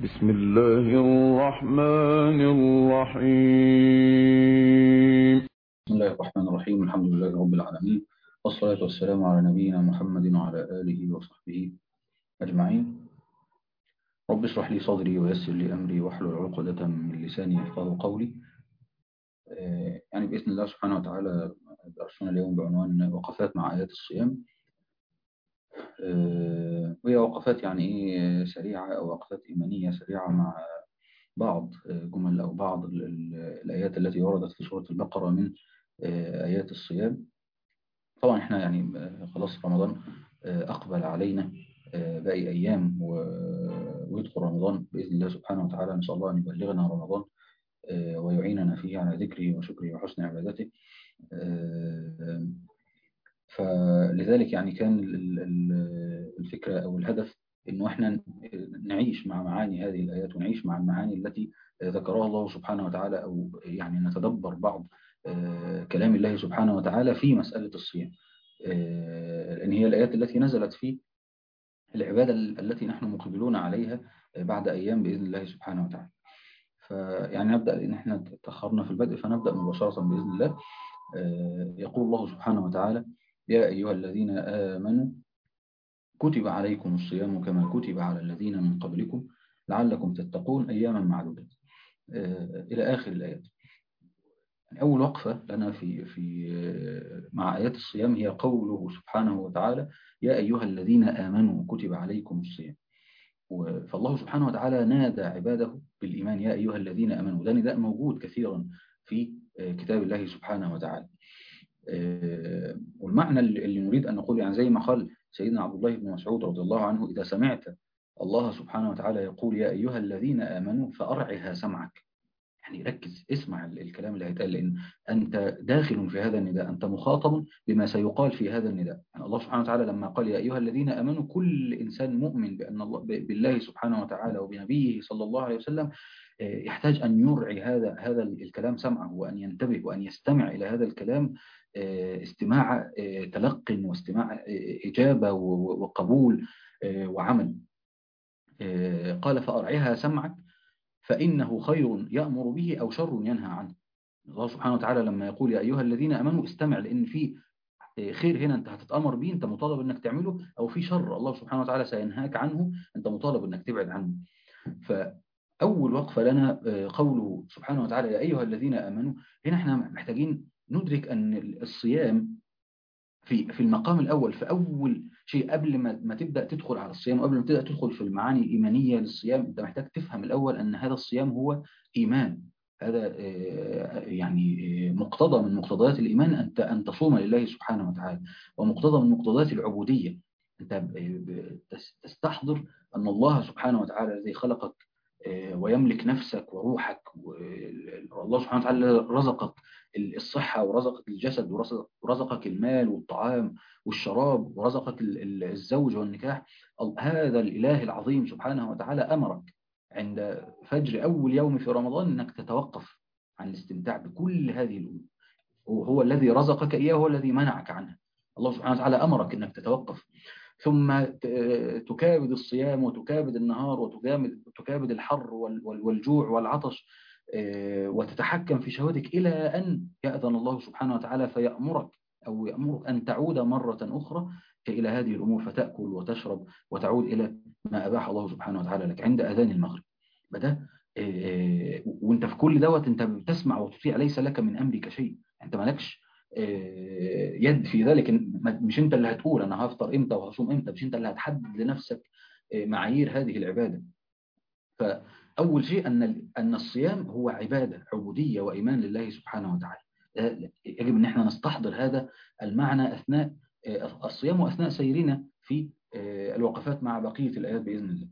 بسم الله الرحمن الرحيم بسم الله الرحمن الرحيم الحمد لله رب العالمين والصلاة والسلام على نبينا محمد وعلى آله وصحبه أجمعين رب اشرح لي صدري ويسر لي أمري واحلل عقدة من لساني يفقه قولي آه، يعني بإذن الله سبحانه وتعالى درسنا اليوم بعنوان وقفات مع آيات الصيام آه، وهي وقفات يعني إيه سريعة أو وقفات إيمانية سريعة مع بعض جمل أو بعض ال- ال- الآيات التي وردت في سورة البقرة من آه، آيات الصيام طبعا احنا يعني آه، خلاص رمضان آه، أقبل علينا آه، باقي أيام و- ويدخل رمضان بإذن الله سبحانه وتعالى نسأل الله أن يبلغنا رمضان آه، ويعيننا فيه على ذكره وشكره وحسن عبادته آه، فلذلك يعني كان ال- ال- الفكرة أو الهدف إنه إحنا نعيش مع معاني هذه الآيات ونعيش مع المعاني التي ذكرها الله سبحانه وتعالى أو يعني نتدبر بعض آه، كلام الله سبحانه وتعالى في مسألة الصيام آه، لأن هي الآيات التي نزلت في العبادة التي نحن مقبلون عليها بعد أيام بإذن الله سبحانه وتعالى فيعني نبدأ لأن احنا تأخرنا في البدء فنبدأ مباشرة بإذن الله آه، يقول الله سبحانه وتعالى يا أيها الذين آمنوا كتب عليكم الصيام كما كتب على الذين من قبلكم لعلكم تتقون أياما معدودة آه، إلى آخر الآيات يعني أول وقفة لنا في في آه، مع آيات الصيام هي قوله سبحانه وتعالى يا أيها الذين آمنوا كتب عليكم الصيام و- فالله سبحانه وتعالى نادى عباده بالإيمان يا أيها الذين آمنوا ده نداء موجود كثيرا في آه، كتاب الله سبحانه وتعالى آه، والمعنى اللي اللي نريد أن نقول يعني زي ما قال سيدنا عبد الله بن مسعود رضي الله عنه إذا سمعت الله سبحانه وتعالى يقول يا أيها الذين آمنوا فأرعها سمعك يعني ركز اسمع ال- الكلام اللي هيتقال لأن أنت داخل في هذا النداء أنت مخاطب بما سيقال في هذا النداء يعني الله سبحانه وتعالى لما قال يا أيها الذين آمنوا كل إنسان مؤمن بأن الله ب- بالله سبحانه وتعالى وبنبيه صلى الله عليه وسلم آه، يحتاج أن يرعي هذا هذا الكلام سمعه وأن ينتبه وأن يستمع إلى هذا الكلام آه، استماع آه، تلق واستماع آه، إجابة و- و- وقبول آه، وعمل آه، قال فأرعها سمعك فإنه خير يأمر به أو شر ينهى عنه الله سبحانه وتعالى لما يقول يا أيها الذين أمنوا استمع لأن في خير هنا أنت هتتأمر به أنت مطالب أنك تعمله أو في شر الله سبحانه وتعالى سينهاك عنه أنت مطالب أنك تبعد عنه فأول وقفة لنا آه، قوله سبحانه وتعالى يا أيها الذين آمنوا هنا احنا محتاجين ندرك أن الصيام في في المقام الأول في أول شيء قبل ما ما تبدأ تدخل على الصيام وقبل ما تبدأ تدخل في المعاني الإيمانية للصيام أنت محتاج تفهم الأول أن هذا الصيام هو إيمان هذا آه، يعني آه، مقتضى من مقتضيات الإيمان أن ت- أن تصوم لله سبحانه وتعالى ومقتضى من مقتضيات العبودية أنت ب- ب- تس- تستحضر أن الله سبحانه وتعالى الذي خلقك آه، ويملك نفسك وروحك والله سبحانه وتعالى رزقك الصحة ورزقك الجسد ورزق- ورزقك المال والطعام والشراب ورزقك ال- ال- الزوج والنكاح ال- هذا الإله العظيم سبحانه وتعالى أمرك عند فجر أول يوم في رمضان أنك تتوقف عن الاستمتاع بكل هذه الأمور وهو الذي رزقك إياه هو الذي منعك عنها الله سبحانه وتعالى أمرك أنك تتوقف ثم ت- تكابد الصيام وتكابد النهار وتكابد تكابد الحر وال- وال- والجوع والعطش آه، وتتحكم في شهوتك إلى أن يأذن الله سبحانه وتعالى فيأمرك أو يأمرك أن تعود مرة أخرى إلى هذه الأمور فتأكل وتشرب وتعود إلى ما أباح الله سبحانه وتعالى لك عند أذان المغرب بدأ آه، وانت في كل دوت انت بتسمع وتطيع ليس لك من أمرك شيء انت مالكش آه، يد في ذلك إن- ما- مش انت اللي هتقول انا هفطر امتى وهصوم امتى مش انت اللي هتحدد لنفسك آه، معايير هذه العبادة فأول شيء أن ال- أن الصيام هو عبادة عبودية وإيمان لله سبحانه وتعالى ده يجب أن احنا نستحضر هذا المعنى أثناء آه، الصيام وأثناء سيرنا في آه، الوقفات مع بقية الآيات بإذن الله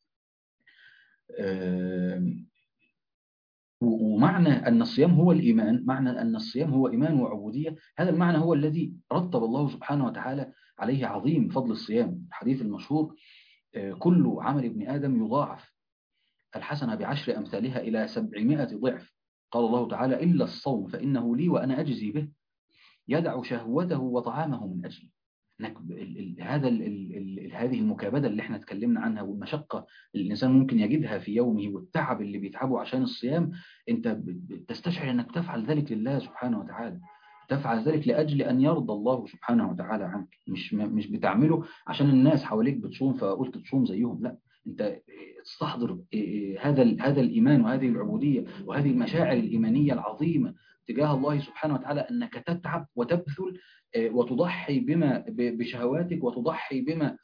آم، و- ومعنى أن الصيام هو الإيمان معنى أن الصيام هو إيمان وعبودية هذا المعنى هو الذي رتب الله سبحانه وتعالى عليه عظيم فضل الصيام الحديث المشهور آه، كل عمل ابن آدم يضاعف الحسنة بعشر أمثالها إلى سبعمائة ضعف قال الله تعالى إلا الصوم فإنه لي وأنا أجزي به يدع شهوته وطعامه من أجلي انك هذا ال ال ال هذه المكابده اللي احنا اتكلمنا عنها والمشقه اللي الانسان ممكن يجدها في يومه والتعب اللي بيتعبه عشان الصيام انت تستشعر انك تفعل ذلك لله سبحانه وتعالى تفعل ذلك لاجل ان يرضى الله سبحانه وتعالى عنك مش مش بتعمله عشان الناس حواليك بتصوم فقلت تصوم زيهم لا انت تستحضر هذا هذا الايمان وهذه العبوديه وهذه المشاعر الايمانيه العظيمه تجاه الله سبحانه وتعالى انك تتعب وتبذل وتضحي بما بشهواتك وتضحي بما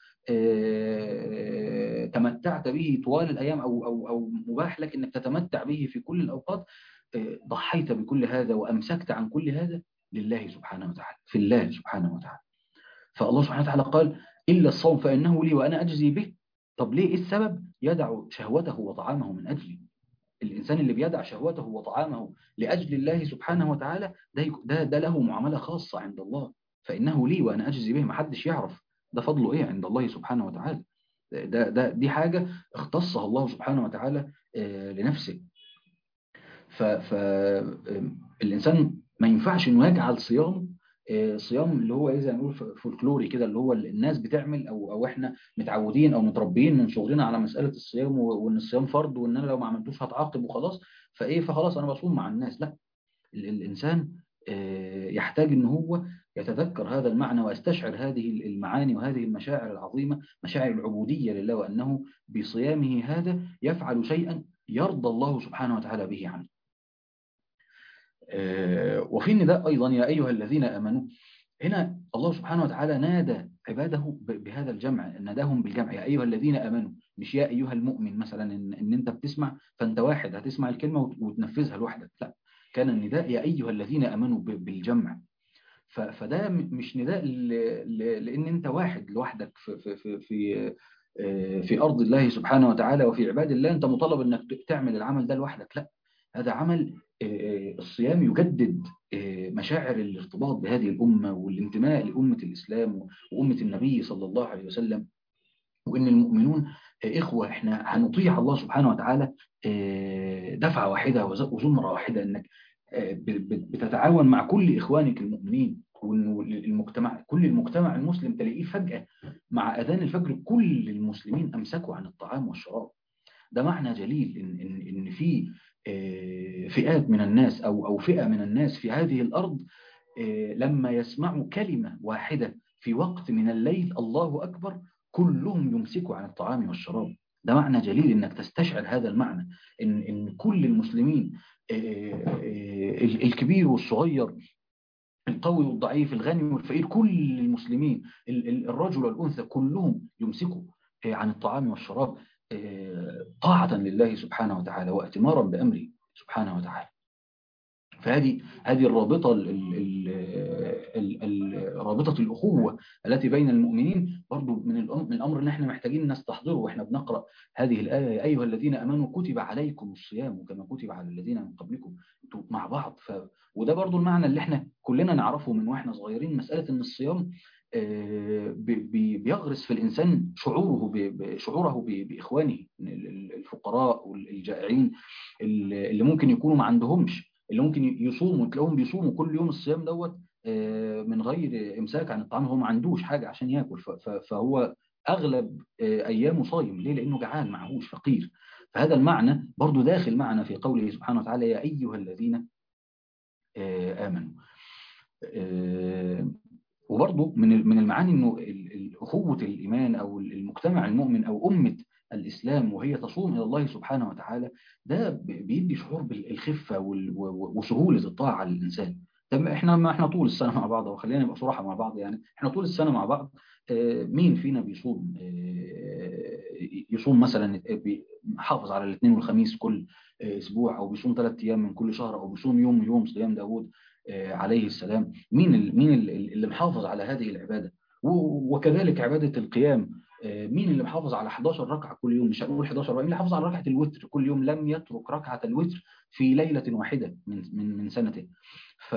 تمتعت به طوال الايام او او او مباح لك انك تتمتع به في كل الاوقات ضحيت بكل هذا وامسكت عن كل هذا لله سبحانه وتعالى في الله سبحانه وتعالى فالله سبحانه وتعالى قال الا الصوم فانه لي وانا اجزي به طب ليه ايه السبب يدع شهوته وطعامه من اجلي الانسان اللي بيدع شهوته وطعامه لاجل الله سبحانه وتعالى ده ده, ده له معامله خاصه عند الله فانه لي وانا اجزي به ما حدش يعرف ده فضله ايه عند الله سبحانه وتعالى ده ده دي حاجه اختصها الله سبحانه وتعالى لنفسه فالانسان ما ينفعش انه يجعل صيامه صيام اللي هو ايه زي ما نقول فولكلوري كده اللي هو الناس بتعمل او او احنا متعودين او متربيين من صغرنا على مساله الصيام وان الصيام فرض وان انا لو ما عملتوش هتعاقب وخلاص فايه فخلاص انا بصوم مع الناس لا الانسان يحتاج ان هو يتذكر هذا المعنى ويستشعر هذه المعاني وهذه المشاعر العظيمه مشاعر العبوديه لله وانه بصيامه هذا يفعل شيئا يرضى الله سبحانه وتعالى به عنه وفي النداء أيضا يا أيها الذين آمنوا هنا الله سبحانه وتعالى نادى عباده بهذا الجمع ناداهم بالجمع يا أيها الذين آمنوا مش يا أيها المؤمن مثلا إن, إن أنت بتسمع فأنت واحد هتسمع الكلمة وتنفذها لوحدك لا كان النداء يا أيها الذين آمنوا بالجمع فده مش نداء لأن أنت واحد لوحدك في, في, في, في في أرض الله سبحانه وتعالى وفي عباد الله أنت مطالب أنك تعمل العمل ده لوحدك لا هذا عمل الصيام يجدد مشاعر الارتباط بهذه الأمة والانتماء لأمة الإسلام وأمة النبي صلى الله عليه وسلم وإن المؤمنون إخوة إحنا هنطيع الله سبحانه وتعالى دفعة واحدة وزمرة واحدة إنك بتتعاون مع كل إخوانك المؤمنين والمجتمع كل المجتمع المسلم تلاقيه فجأة مع أذان الفجر كل المسلمين أمسكوا عن الطعام والشراب ده معنى جليل إن, إن, إن في فئات من الناس أو, أو فئة من الناس في هذه الأرض لما يسمعوا كلمة واحدة في وقت من الليل الله أكبر كلهم يمسكوا عن الطعام والشراب ده معنى جليل انك تستشعر هذا المعنى ان ان كل المسلمين الكبير والصغير القوي والضعيف الغني والفقير كل المسلمين الرجل والانثى كلهم يمسكوا عن الطعام والشراب طاعة لله سبحانه وتعالى واتمارا بأمره سبحانه وتعالى فهذه هذه الرابطة رابطة الأخوة التي بين المؤمنين برضو من من الأمر اللي احنا محتاجين نستحضره واحنا بنقرأ هذه الآية يا أيها الذين أمنوا كتب عليكم الصيام كما كتب على الذين من قبلكم انتوا مع بعض ف... وده برضو المعنى اللي احنا كلنا نعرفه من واحنا صغيرين مسألة ان الصيام بيغرس في الإنسان شعوره شعوره بإخوانه الفقراء والجائعين اللي ممكن يكونوا ما عندهمش اللي ممكن يصوموا تلاقوهم بيصوموا كل يوم الصيام دوت من غير امساك عن الطعام هو ما عندوش حاجه عشان ياكل فهو اغلب ايامه صايم ليه لانه جعان معهوش فقير فهذا المعنى برضو داخل معنا في قوله سبحانه وتعالى يا ايها الذين امنوا وبرضو من من المعاني انه اخوه الايمان او المجتمع المؤمن او امه الإسلام وهي تصوم إلى الله سبحانه وتعالى ده بيدي شعور بالخفة وسهولة الطاعة للإنسان طب احنا ما احنا طول السنة مع بعض وخلينا نبقى صراحة مع بعض يعني احنا طول السنة مع بعض مين فينا بيصوم يصوم مثلا حافظ على الاثنين والخميس كل اسبوع او بيصوم ثلاث ايام من كل شهر او بيصوم يوم يوم صيام داوود عليه السلام مين مين اللي محافظ على هذه العبادة وكذلك عبادة القيام مين اللي محافظ على 11 ركعة كل يوم مش هنقول 11 مين اللي حافظ على ركعة الوتر كل يوم لم يترك ركعة الوتر في ليلة واحدة من من من سنته ف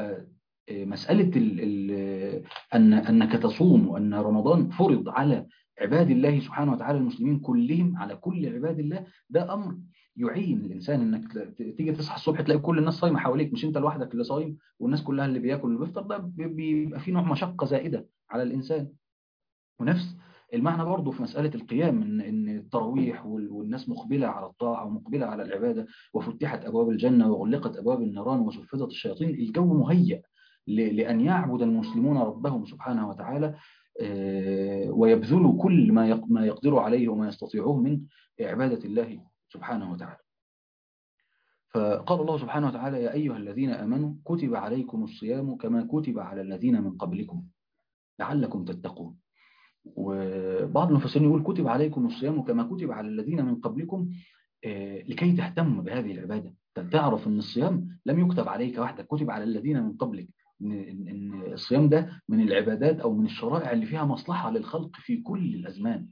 فمسألة ال ال أن أنك تصوم وأن رمضان فرض على عباد الله سبحانه وتعالى المسلمين كلهم على كل عباد الله ده أمر يعين الإنسان إنك تيجي تصحى الصبح تلاقي كل الناس صايمة حواليك مش أنت لوحدك اللي صايم والناس كلها اللي بياكل اللي بيفطر ده بيبقى في نوع مشقة زائدة على الإنسان ونفس المعنى برضه في مسألة القيام إن, إن التراويح والناس مقبلة على الطاعة ومقبلة على العبادة وفتحت أبواب الجنة وغلقت أبواب النيران وصفدت الشياطين الجو مهيأ لأن يعبد المسلمون ربهم سبحانه وتعالى ويبذلوا كل ما ما يقدروا عليه وما يستطيعوه من عبادة الله سبحانه وتعالى فقال الله سبحانه وتعالى يا أيها الذين آمنوا كتب عليكم الصيام كما كتب على الذين من قبلكم لعلكم تتقون وبعض المفسرين يقول كتب عليكم الصيام كما كتب على الذين من قبلكم لكي تهتموا بهذه العبادة تعرف أن الصيام لم يكتب عليك وحدك كتب على الذين من قبلك إن الصيام ده من العبادات أو من الشرائع اللي فيها مصلحة للخلق في كل الأزمان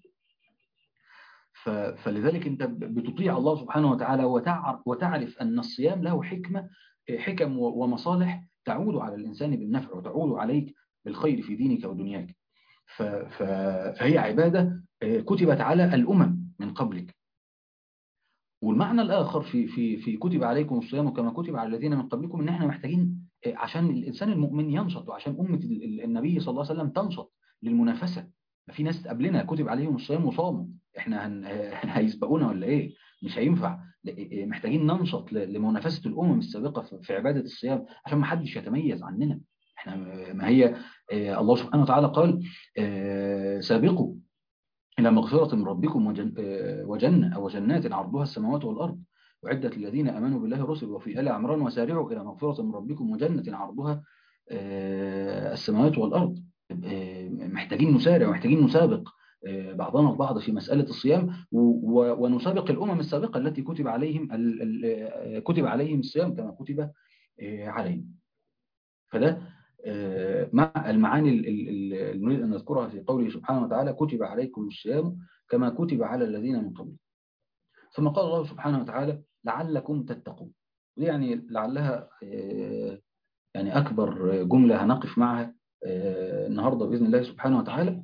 فلذلك أنت بتطيع الله سبحانه وتعالى وتعرف أن الصيام له حكمة حكم ومصالح تعود على الإنسان بالنفع وتعود عليك بالخير في دينك ودنياك فهي عبادة كتبت على الأمم من قبلك والمعنى الآخر في في في كتب عليكم الصيام كما كتب على الذين من قبلكم إن احنا محتاجين عشان الإنسان المؤمن ينشط وعشان أمة النبي صلى الله عليه وسلم تنشط للمنافسة في ناس قبلنا كتب عليهم الصيام وصاموا احنا هن... هيسبقونا ولا ايه مش هينفع محتاجين ننشط لمنافسة الأمم السابقة في عبادة الصيام عشان ما حدش يتميز عننا احنا ما هي الله سبحانه وتعالى قال سابقوا إلى مغفرة من ربكم وجن وجنة أو جنات عرضها السماوات والأرض وعدة الذين أمنوا بالله رسل وفي آل عمران وسارعوا إلى مغفرة من ربكم وجنة عرضها السماوات والأرض محتاجين نسارع ومحتاجين نسابق بعضنا البعض في مسألة الصيام ونسابق الأمم السابقة التي كتب عليهم كتب عليهم الصيام كما كتب عليهم فده مع المعاني اللي نريد أن نذكرها في قوله سبحانه وتعالى كتب عليكم الصيام كما كتب على الذين من قبل ثم قال الله سبحانه وتعالى لعلكم تتقون يعني لعلها يعني أكبر جملة هنقف معها النهاردة بإذن الله سبحانه وتعالى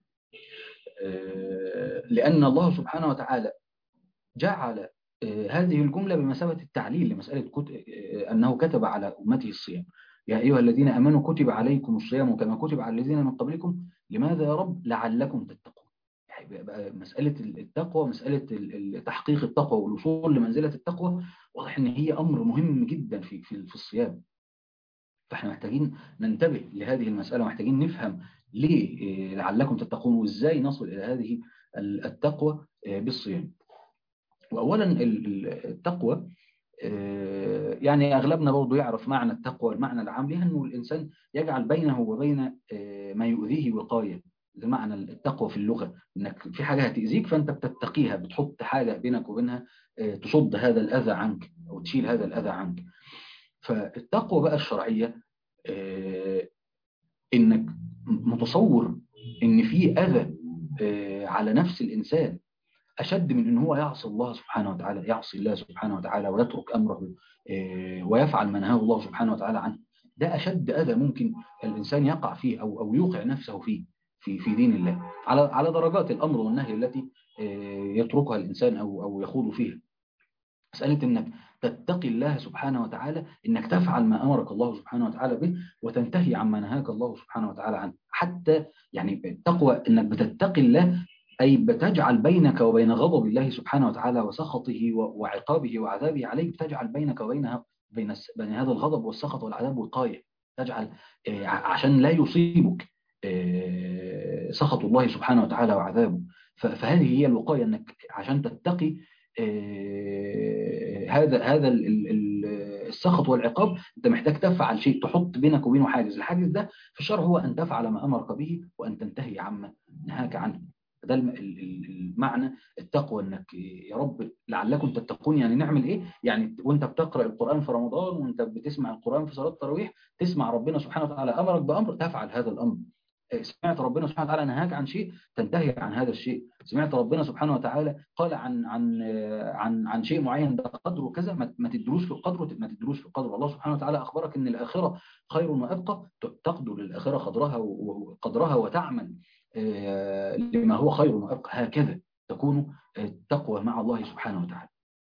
لأن الله سبحانه وتعالى جعل هذه الجملة بمثابة التعليل لمسألة أنه كتب على أمته الصيام يا أيها الذين أمنوا كتب عليكم الصيام كما كتب على الذين من قبلكم لماذا يا رب لعلكم تتقون بقى مسألة التقوى مسألة تحقيق التقوى والوصول لمنزلة التقوى واضح ان هي أمر مهم جدا في في, في الصيام فاحنا محتاجين ننتبه لهذه المسألة محتاجين نفهم ليه لعلكم تتقون وازاي نصل إلى هذه التقوى بالصيام وأولا التقوى يعني أغلبنا برضو يعرف معنى التقوى المعنى العام لها أنه الإنسان يجعل بينه وبين ما يؤذيه وقاية ده معنى التقوى في اللغة انك في حاجة هتأذيك فانت بتتقيها بتحط حاجة بينك وبينها تصد هذا الأذى عنك أو تشيل هذا الأذى عنك فالتقوى بقى الشرعية انك متصور ان في أذى على نفس الإنسان أشد من أن هو يعصي الله سبحانه وتعالى يعصي الله سبحانه وتعالى ويترك أمره ويفعل ما نهاه الله سبحانه وتعالى عنه ده أشد أذى ممكن الإنسان يقع فيه أو أو يوقع نفسه فيه في في دين الله على على درجات الأمر والنهي التي يتركها الإنسان أو أو يخوض فيها مسألة إنك تتقي الله سبحانه وتعالى إنك تفعل ما أمرك الله سبحانه وتعالى به وتنتهي عما نهاك الله سبحانه وتعالى عنه حتى يعني التقوى إنك بتتقي الله أي بتجعل بينك وبين غضب الله سبحانه وتعالى وسخطه وعقابه وعذابه عليك بتجعل بينك وبينها بين بين هذا الغضب والسخط والعذاب وقاية تجعل عشان لا يصيبك سخط الله سبحانه وتعالى وعذابه فهذه هي الوقاية أنك عشان تتقي هذا هذا السخط والعقاب أنت محتاج تفعل شيء تحط بينك وبينه حاجز الحاجز ده في الشرع هو أن تفعل ما أمرك به وأن تنتهي عما نهاك عنه ده المعنى التقوى انك يا رب لعلكم تتقون يعني نعمل ايه يعني وانت بتقرا القران في رمضان وانت بتسمع القران في صلاه التراويح تسمع ربنا سبحانه وتعالى امرك بامر تفعل هذا الامر سمعت ربنا سبحانه وتعالى نهاك عن شيء تنتهي عن هذا الشيء سمعت ربنا سبحانه وتعالى قال عن عن عن عن شيء معين ده قدره كذا ما تدروش في القدر ما تدروش في القدر الله سبحانه وتعالى اخبرك ان الاخره خير وابقى تقدر الاخره قدرها وقدرها وتعمل لما هو خير وأبقى هكذا تكون التقوى مع الله سبحانه وتعالى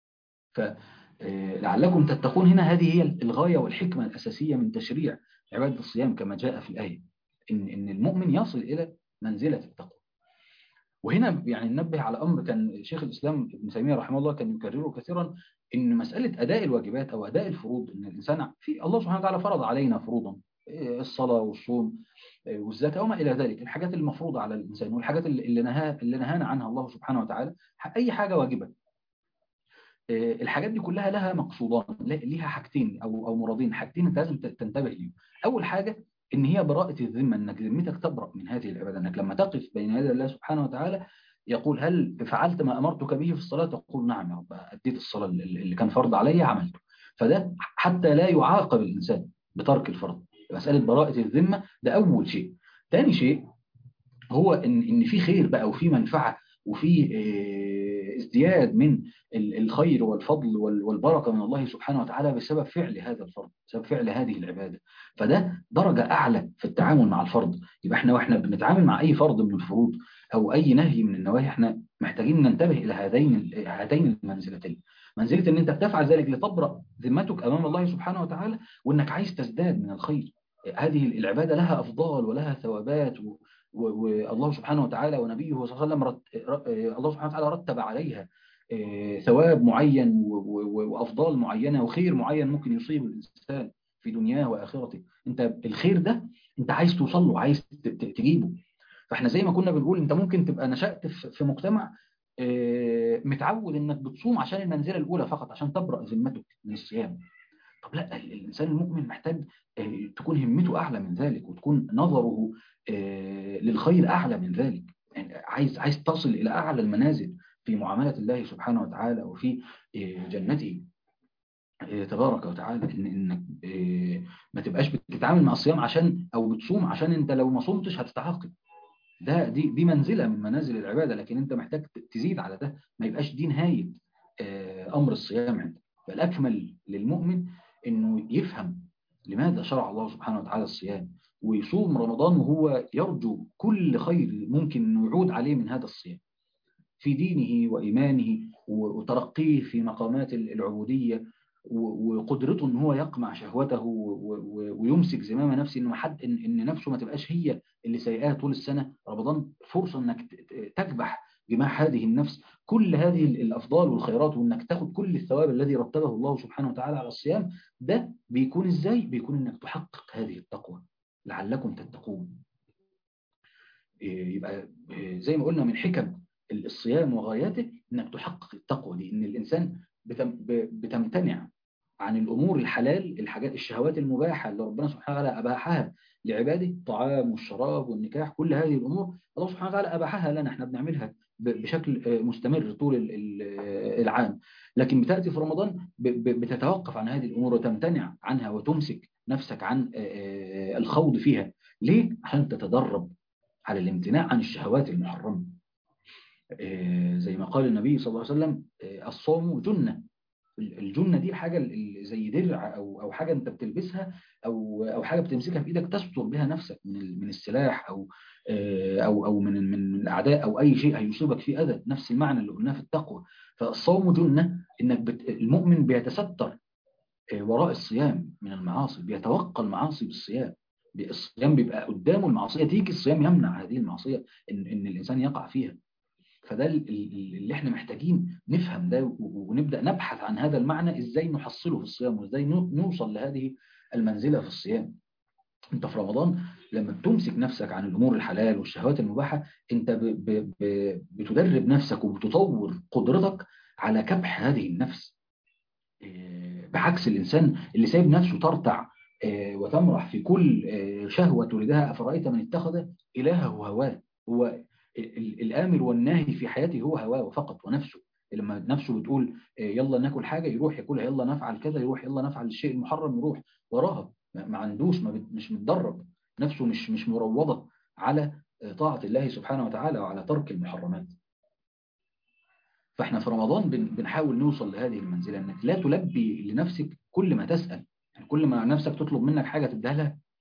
فلعلكم تتقون هنا هذه هي الغاية والحكمة الأساسية من تشريع عبادة الصيام كما جاء في الآية إن, إن المؤمن يصل إلى منزلة التقوى وهنا يعني ننبه على أمر كان شيخ الإسلام ابن تيمية رحمه الله كان يكرره كثيرا إن مسألة أداء الواجبات أو أداء الفروض إن الإنسان في الله سبحانه وتعالى فرض علينا فروضا الصلاة والصوم والزكاة وما إلى ذلك الحاجات المفروضة على الإنسان والحاجات اللي, نها اللي نهانا عنها الله سبحانه وتعالى أي حاجة واجبة الحاجات دي كلها لها مقصودان ليها حاجتين أو أو مرادين حاجتين أنت لازم تنتبه ليهم أول حاجة إن هي براءة الذمة إنك ذمتك تبرأ من هذه العبادة إنك لما تقف بين يدي الله سبحانه وتعالى يقول هل فعلت ما أمرتك به في الصلاة تقول نعم يا رب أديت الصلاة اللي كان فرض علي عملته فده حتى لا يعاقب الإنسان بترك الفرض مسألة براءة الذمة ده أول شيء ثاني شيء هو إن, إن في خير بقى وفي منفعة وفي ازدياد من الخير والفضل والبركة من الله سبحانه وتعالى بسبب فعل هذا الفرض بسبب فعل هذه العبادة فده درجة أعلى في التعامل مع الفرض يبقى احنا واحنا بنتعامل مع أي فرض من الفروض أو أي نهي من النواهي احنا محتاجين ننتبه إلى هذين هاتين المنزلتين منزلة ان انت بتفعل ذلك لتبرأ ذمتك امام الله سبحانه وتعالى وانك عايز تزداد من الخير هذه العبادة لها افضال ولها ثوابات والله سبحانه وتعالى ونبيه صلى الله عليه وسلم رت... الله سبحانه وتعالى رتب عليها ثواب معين وافضال معينة وخير معين ممكن يصيب الانسان في دنياه واخرته انت الخير ده انت عايز توصل له عايز تجيبه فاحنا زي ما كنا بنقول انت ممكن تبقى نشأت في مجتمع متعود انك بتصوم عشان المنزله الاولى فقط عشان تبرأ ذمتك من الصيام طب لا الانسان المؤمن محتاج تكون همته اعلى من ذلك وتكون نظره للخير اعلى من ذلك يعني عايز عايز تصل الى اعلى المنازل في معامله الله سبحانه وتعالى وفي جنته تبارك وتعالى ان انك ما تبقاش بتتعامل مع الصيام عشان او بتصوم عشان انت لو ما صمتش هتستحق ده دي دي منزله من منازل العباده لكن انت محتاج تزيد على ده ما يبقاش دي نهايه امر الصيام عندك فالاكمل للمؤمن انه يفهم لماذا شرع الله سبحانه وتعالى الصيام ويصوم رمضان وهو يرجو كل خير ممكن انه يعود عليه من هذا الصيام في دينه وايمانه وترقيه في مقامات العبوديه وقدرته ان هو يقمع شهوته ويمسك زمام نفسه انه حد ان, إن نفسه ما تبقاش هي اللي سيئاه طول السنه رمضان فرصه انك تكبح جماح هذه النفس كل هذه الافضال والخيرات وانك تاخد كل الثواب الذي رتبه الله سبحانه وتعالى على الصيام ده بيكون ازاي بيكون انك تحقق هذه التقوى لعلكم تتقون يبقى زي ما قلنا من حكم الصيام وغاياته انك تحقق التقوى دي ان الانسان بتمتنع عن الأمور الحلال الحاجات الشهوات المباحة اللي ربنا سبحانه وتعالى أباحها لعباده الطعام والشراب والنكاح كل هذه الأمور الله سبحانه وتعالى أباحها لنا احنا بنعملها بشكل مستمر طول العام لكن بتأتي في رمضان بتتوقف عن هذه الأمور وتمتنع عنها وتمسك نفسك عن الخوض فيها ليه؟ عشان تتدرب على الامتناع عن الشهوات المحرمة زي ما قال النبي صلى الله عليه وسلم الصوم جنة الجنة دي حاجة زي درع أو أو حاجة أنت بتلبسها أو أو حاجة بتمسكها في إيدك تستر بها نفسك من من السلاح أو أو أو من من الأعداء أو أي شيء هيصيبك فيه أذى نفس المعنى اللي قلناه في التقوى فالصوم جنة إنك بت المؤمن بيتستر وراء الصيام من المعاصي بيتوقى المعاصي بالصيام الصيام بيبقى قدامه المعصية تيجي الصيام يمنع هذه المعصية إن إن الإنسان يقع فيها فده اللي احنا محتاجين نفهم ده ونبدأ نبحث عن هذا المعنى ازاي نحصله في الصيام وازاي نوصل لهذه المنزلة في الصيام انت في رمضان لما بتمسك نفسك عن الامور الحلال والشهوات المباحة انت ب ب ب بتدرب نفسك وبتطور قدرتك على كبح هذه النفس بعكس الانسان اللي سايب نفسه ترتع وتمرح في كل شهوة تريدها أفرأيت من اتخذ إلهه هواه هو الآمر والناهي في حياته هو هواه فقط ونفسه لما نفسه بتقول يلا ناكل حاجة يروح ياكلها يلا نفعل كذا يروح يلا نفعل الشيء المحرم يروح وراها ما عندوش ما مش متدرب نفسه مش مش مروضة على طاعة الله سبحانه وتعالى وعلى ترك المحرمات فاحنا في رمضان بنحاول نوصل لهذه المنزلة انك لا تلبي لنفسك كل ما تسأل يعني كل ما نفسك تطلب منك حاجة تديها لها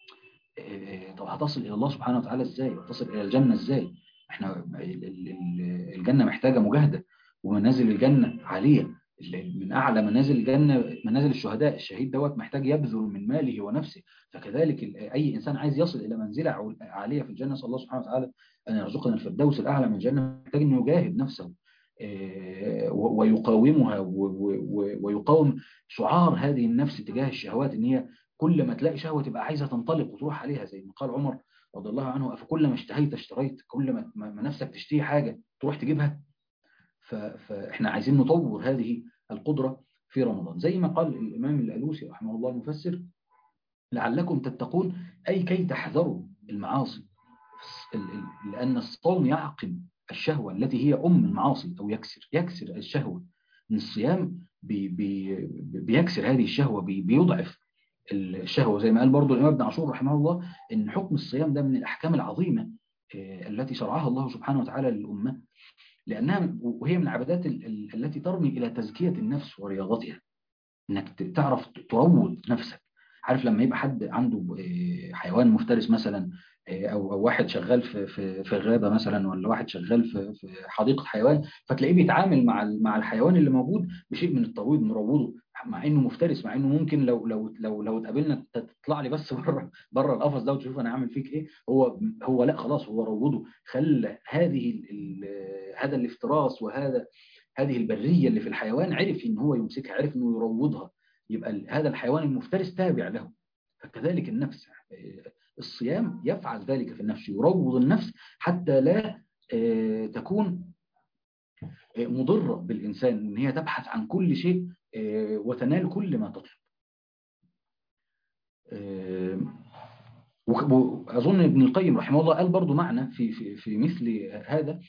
طب هتصل الى الله سبحانه وتعالى ازاي هتصل الى الجنه ازاي احنا الجنه محتاجه مجاهده ومنازل الجنه عاليه من اعلى منازل الجنه منازل الشهداء الشهيد دوت محتاج يبذل من ماله ونفسه فكذلك اي انسان عايز يصل الى منزله عاليه في الجنه نسال الله سبحانه وتعالى ان يرزقنا الفردوس الاعلى من الجنه محتاج انه يجاهد نفسه ويقاومها ويقاوم سعار هذه النفس تجاه الشهوات ان هي كل ما تلاقي شهوه تبقى عايزه تنطلق وتروح عليها زي ما قال عمر رضي الله عنه فكل ما اشتهيت اشتريت كل ما, ما نفسك تشتهي حاجه تروح تجيبها فاحنا عايزين نطور هذه القدره في رمضان زي ما قال الامام الالوسي رحمه الله المفسر لعلكم تتقون اي كي تحذروا المعاصي لان الصوم يعقم الشهوة التي هي أم المعاصي أو يكسر يكسر الشهوة من الصيام بي بي بيكسر هذه الشهوة بي بيضعف الشهوة زي ما قال برضو الإمام ابن عاشور رحمه الله إن حكم الصيام ده من الأحكام العظيمة التي شرعها الله سبحانه وتعالى للأمة لأنها وهي من العبادات التي ترمي إلى تزكية النفس ورياضتها إنك تعرف تروض نفسك عارف لما يبقى حد عنده حيوان مفترس مثلا او او واحد شغال في في في غابه مثلا ولا واحد شغال في في حديقه حيوان فتلاقيه بيتعامل مع مع الحيوان اللي موجود بشيء من الترويض مروضه مع انه مفترس مع انه ممكن لو لو لو لو اتقابلنا تطلع لي بس بره بره القفص ده وتشوف انا هعمل فيك ايه هو هو لا خلاص هو روضه خلى هذه هذا الافتراس وهذا هذه البريه اللي في الحيوان عرف ان هو يمسكها عرف انه يروضها يبقى هذا الحيوان المفترس تابع له فكذلك النفس الصيام يفعل ذلك في النفس يروض النفس حتى لا تكون مضرة بالإنسان إن هي تبحث عن كل شيء وتنال كل ما تطلب وأظن ابن القيم رحمه الله قال برضو معنى في, في, في مثل هذا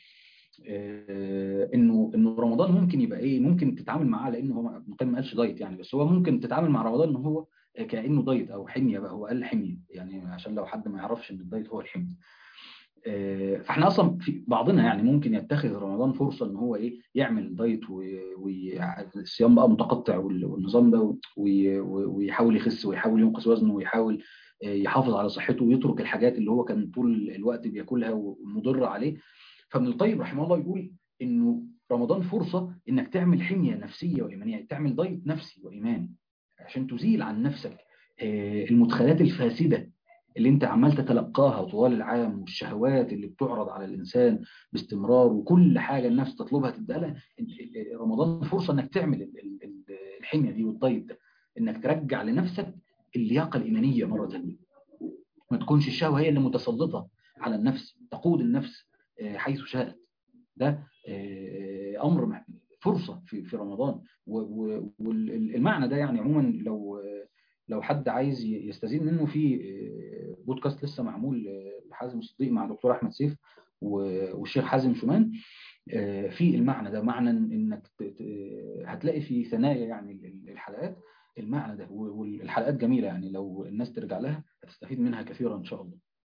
انه انه رمضان ممكن يبقى ايه ممكن تتعامل معاه لانه هو ابن القيم ما قالش دايت يعني بس هو ممكن تتعامل مع رمضان ان هو كانه دايت او حميه بقى هو قال حميه يعني عشان لو حد ما يعرفش ان الدايت هو الحميه فاحنا اصلا في بعضنا يعني ممكن يتخذ رمضان فرصه ان هو ايه يعمل دايت والصيام بقى متقطع والنظام ده ويحاول يخس ويحاول ينقص وزنه ويحاول يحافظ على صحته ويترك الحاجات اللي هو كان طول الوقت بياكلها ومضره عليه فابن القيم رحمه الله يقول انه رمضان فرصه انك تعمل حميه نفسيه وايمانيه تعمل دايت نفسي وايماني عشان تزيل عن نفسك المدخلات الفاسده اللي انت عمال تتلقاها طوال العام والشهوات اللي بتعرض على الانسان باستمرار وكل حاجه النفس تطلبها تبدا لها رمضان فرصه انك تعمل الحميه دي والدايت ده انك ترجع لنفسك اللياقه الايمانيه مره ثانيه ما تكونش الشهوه هي اللي متسلطه على النفس تقود النفس حيث شاءت ده امر فرصه في في رمضان والمعنى ده يعني عموما لو لو حد عايز يستزيد منه في بودكاست لسه معمول لحازم الصديق مع دكتور احمد سيف والشيخ حازم شومان في المعنى ده معنى انك هتلاقي في ثنايا يعني الحلقات المعنى ده والحلقات جميله يعني لو الناس ترجع لها هتستفيد منها كثيرا ان شاء الله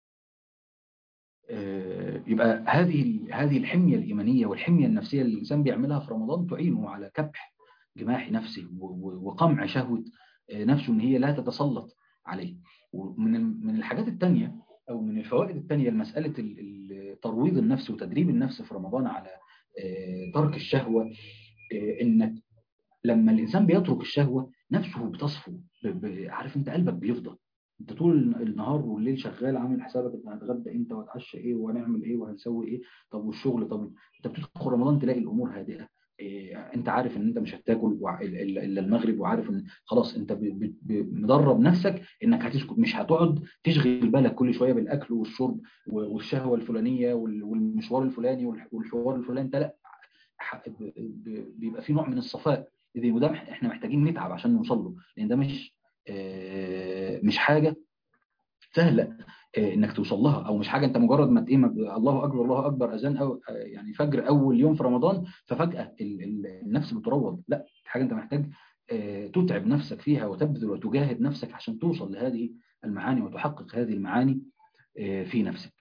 يبقى هذه هذه الحميه الايمانيه والحميه النفسيه اللي الانسان بيعملها في رمضان تعينه على كبح جماح نفسه وقمع شهوه نفسه ان هي لا تتسلط عليه ومن من الحاجات الثانيه او من الفوائد الثانيه لمساله ترويض النفس وتدريب النفس في رمضان على ترك الشهوه انك لما الانسان بيترك الشهوه نفسه بتصفو عارف انت قلبك بيفضى انت طول النهار والليل شغال عامل حسابك انت هتغدى امتى وهتعشى ايه وهنعمل ايه وهنسوي ايه طب والشغل طب انت بتدخل رمضان تلاقي الامور هادئه إيه انت عارف ان انت مش هتاكل الا المغرب وعارف ان خلاص انت مدرب نفسك انك هتسكت مش هتقعد تشغل بالك كل شويه بالاكل والشرب والشهوه الفلانيه والمشوار الفلاني والحوار الفلاني انت لا بيبقى في نوع من الصفاء وده احنا محتاجين نتعب عشان نوصل له لان ده مش مش حاجه سهله انك توصل لها او مش حاجه انت مجرد ما ايه الله اكبر الله اكبر اذان او يعني فجر اول يوم في رمضان ففجاه النفس بتروض لا حاجه انت محتاج تتعب نفسك فيها وتبذل وتجاهد نفسك عشان توصل لهذه المعاني وتحقق هذه المعاني في نفسك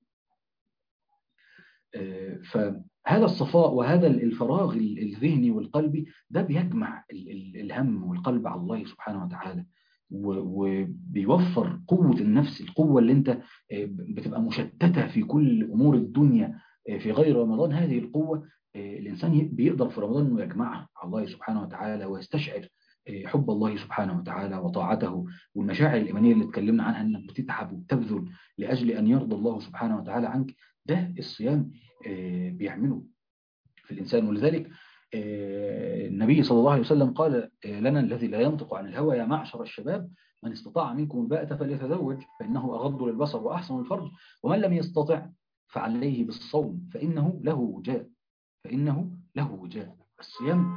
فهذا الصفاء وهذا الفراغ الذهني والقلبي ده بيجمع الهم والقلب على الله سبحانه وتعالى وبيوفر قوة النفس القوة اللي انت بتبقى مشتتة في كل أمور الدنيا في غير رمضان هذه القوة الإنسان بيقدر في رمضان أنه يجمعها على الله سبحانه وتعالى ويستشعر حب الله سبحانه وتعالى وطاعته والمشاعر الإيمانية اللي اتكلمنا عنها أنك بتتعب وبتبذل لأجل أن يرضى الله سبحانه وتعالى عنك ده الصيام بيعمله في الإنسان ولذلك النبي صلى الله عليه وسلم قال لنا الذي لا ينطق عن الهوى يا معشر الشباب من استطاع منكم الباءة فليتزوج فإنه أغض للبصر وأحسن الفرج ومن لم يستطع فعليه بالصوم فإنه له وجاء فإنه له وجاء الصيام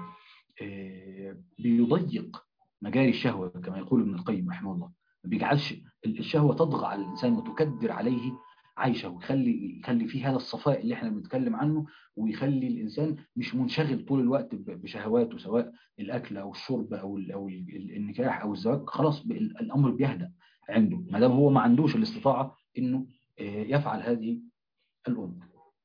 بيضيق مجاري الشهوة كما يقول ابن القيم رحمه الله ما بيجعلش الشهوة تضغى على الإنسان وتكدر عليه عايشة ويخلي يخلي فيه هذا الصفاء اللي احنا بنتكلم عنه ويخلي الإنسان مش منشغل طول الوقت بشهواته سواء الأكل أو الشرب أو أو النكاح أو الزواج خلاص الأمر بيهدأ عنده ما دام هو ما عندوش الاستطاعة إنه يفعل هذه الأمور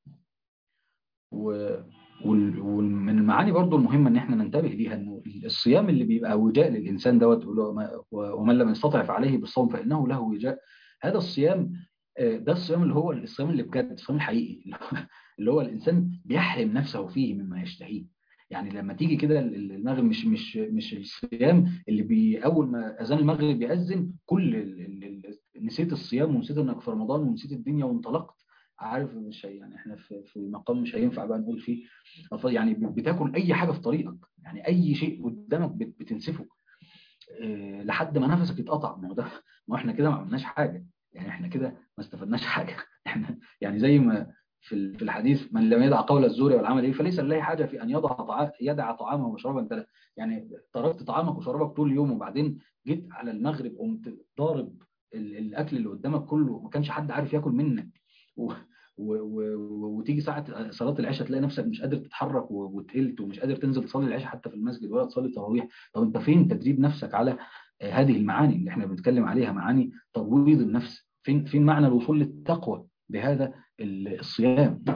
ومن المعاني برضو المهمة ان احنا ننتبه ليها انه الصيام اللي بيبقى وجاء للإنسان دوت ومن لم يستطع فعليه بالصوم فإنه له وجاء هذا الصيام ده الصيام اللي هو الصيام اللي بجد الصيام الحقيقي اللي هو الإنسان بيحرم نفسه فيه مما يشتهيه يعني لما تيجي كده المغرب مش مش مش الصيام اللي بي اول ما اذان المغرب بيأذن كل نسيت الصيام ونسيت انك في رمضان ونسيت الدنيا وانطلقت عارف مش يعني احنا في في مقام مش هينفع بقى نقول فيه يعني بتاكل اي حاجه في طريقك يعني اي شيء قدامك بتنسفه اه لحد ما نفسك يتقطع ما هو ده ما احنا كده ما عملناش حاجه يعني احنا كده ما استفدناش حاجه احنا يعني زي ما في في الحديث من لم يدع قول الزور والعمل به فليس لله حاجه في ان يضع طعام يدع طعامه وشرابه انت يعني تركت طعامك وشرابك طول اليوم وبعدين جيت على المغرب قمت ضارب الاكل اللي قدامك كله ما كانش حد عارف ياكل منك و... و... و... وتيجي ساعة صلاة العشاء تلاقي نفسك مش قادر تتحرك وتقلت ومش قادر تنزل تصلي العشاء حتى في المسجد ولا تصلي التراويح طب انت فين تدريب نفسك على هذه المعاني اللي احنا بنتكلم عليها معاني ترويض النفس فين فين معنى الوصول للتقوى بهذا الصيام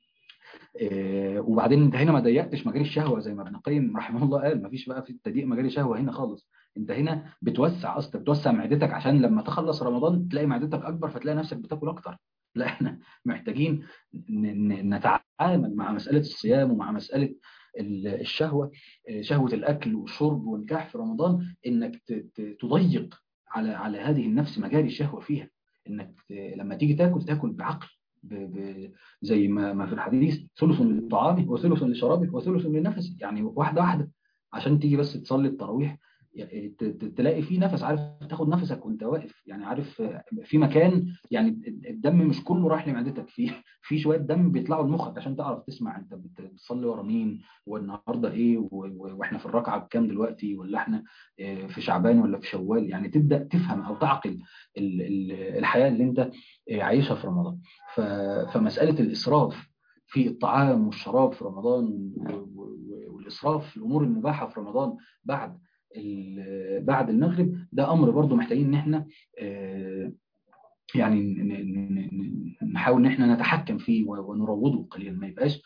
وبعدين انت هنا ما ضيقتش مجال الشهوه زي ما ابن القيم رحمه الله قال ما فيش بقى في تضييق مجال الشهوه هنا خالص انت هنا بتوسع اصلا بتوسع معدتك عشان لما تخلص رمضان تلاقي معدتك اكبر فتلاقي نفسك بتاكل اكتر لا احنا محتاجين نتعامل مع مساله الصيام ومع مساله الشهوه شهوه الاكل والشرب والنكاح في رمضان انك تضيق على على هذه النفس مجاري الشهوه فيها انك لما تيجي تاكل تاكل بعقل ب ب زي ما ما في الحديث ثلث للطعام وثلث لشرابه وثلث للنفس يعني واحده واحده عشان تيجي بس تصلي التراويح تلاقي في نفس عارف تاخد نفسك وانت واقف يعني عارف في مكان يعني الدم مش كله رايح لمعدتك في في شويه دم بيطلعوا لمخك عشان تعرف تسمع انت بتصلي ورا مين والنهارده ايه واحنا في الركعه بكام دلوقتي ولا احنا في شعبان ولا في شوال يعني تبدا تفهم او تعقل الحياه اللي انت عايشها في رمضان فمساله الاسراف في الطعام والشراب في رمضان والاسراف في الامور المباحه في رمضان بعد بعد المغرب ده امر برضو محتاجين ان احنا يعني نحاول ان احنا نتحكم فيه ونروضه قليلا ما يبقاش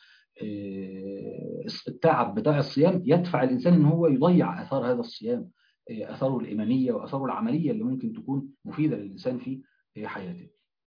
التعب بتاع الصيام يدفع الانسان ان هو يضيع اثار هذا الصيام اثاره الايمانيه واثاره العمليه اللي ممكن تكون مفيده للانسان في حياته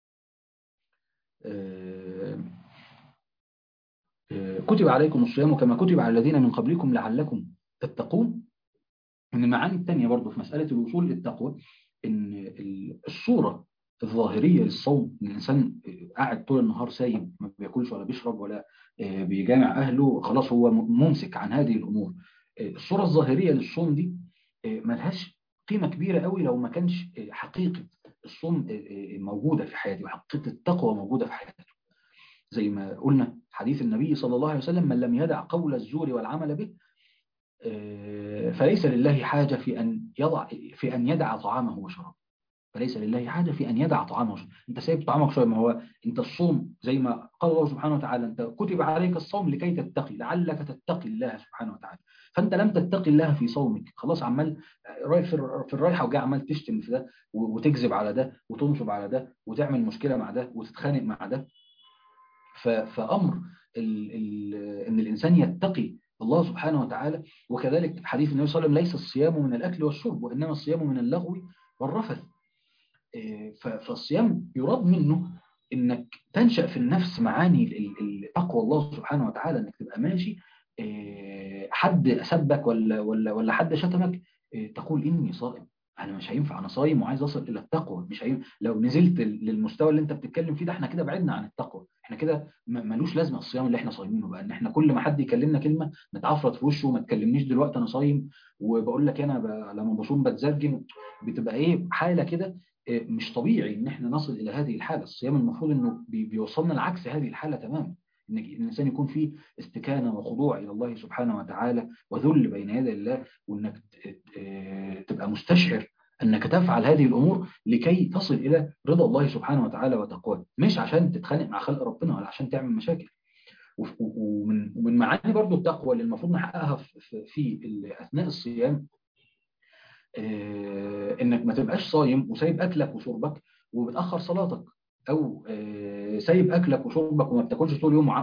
كتب عليكم الصيام كما كتب على الذين من قبلكم لعلكم تتقون من المعاني الثانية برضو في مسألة الوصول للتقوى إن الصورة الظاهرية للصوم إن الإنسان قاعد طول النهار سايب ما بياكلش ولا بيشرب ولا بيجامع أهله خلاص هو ممسك عن هذه الأمور الصورة الظاهرية للصوم دي ملهاش قيمة كبيرة قوي لو ما كانش حقيقة الصوم موجودة في حياته وحقيقة التقوى موجودة في حياته زي ما قلنا حديث النبي صلى الله عليه وسلم من لم يدع قول الزور والعمل به فليس لله حاجة في أن يضع في أن يدع طعامه وشرابه فليس لله حاجة في أن يدع طعامه وشرابه أنت سايب طعامك شوية ما هو أنت الصوم زي ما قال الله سبحانه وتعالى أنت كتب عليك الصوم لكي تتقي لعلك تتقي الله سبحانه وتعالى فأنت لم تتقي الله في صومك خلاص عمال رايح في الرايحة وجاي عمال تشتم في ده وتكذب على ده وتنصب على ده وتعمل مشكلة مع ده وتتخانق مع ده فأمر ال ال إن الإنسان يتقي الله سبحانه وتعالى وكذلك حديث النبي صلى الله عليه وسلم ليس الصيام من الأكل والشرب وإنما الصيام من اللغو والرفث فالصيام يراد منه انك تنشأ في النفس معاني تقوى الله سبحانه وتعالى انك تبقى ماشي حد أسبك ولا ولا ولا حد شتمك تقول إني صائم أنا مش هينفع أنا صايم وعايز أصل إلى التقوى مش هينفع لو نزلت للمستوى اللي أنت بتتكلم فيه ده إحنا كده بعدنا عن التقوى إحنا كده ملوش لازمة الصيام اللي إحنا صايمينه بقى إن إحنا كل ما حد يكلمنا كلمة نتعفرت في وشه وما تكلمنيش دلوقتي أنا صايم وبقول لك أنا ب... لما بصوم بتزرجن بتبقى إيه حالة كده مش طبيعي إن إحنا نصل إلى هذه الحالة الصيام المفروض إنه بيوصلنا لعكس هذه الحالة تماما ان الانسان يكون فيه استكانه وخضوع الى الله سبحانه وتعالى وذل بين يدي الله وانك تبقى مستشعر انك تفعل هذه الامور لكي تصل الى رضا الله سبحانه وتعالى وتقواه مش عشان تتخانق مع خلق ربنا ولا عشان تعمل مشاكل ومن ومن معاني برضو التقوى اللي المفروض نحققها في اثناء الصيام انك ما تبقاش صايم وسايب اكلك وشربك وبتاخر صلاتك او سايب اكلك وشربك وما بتاكلش طول اليوم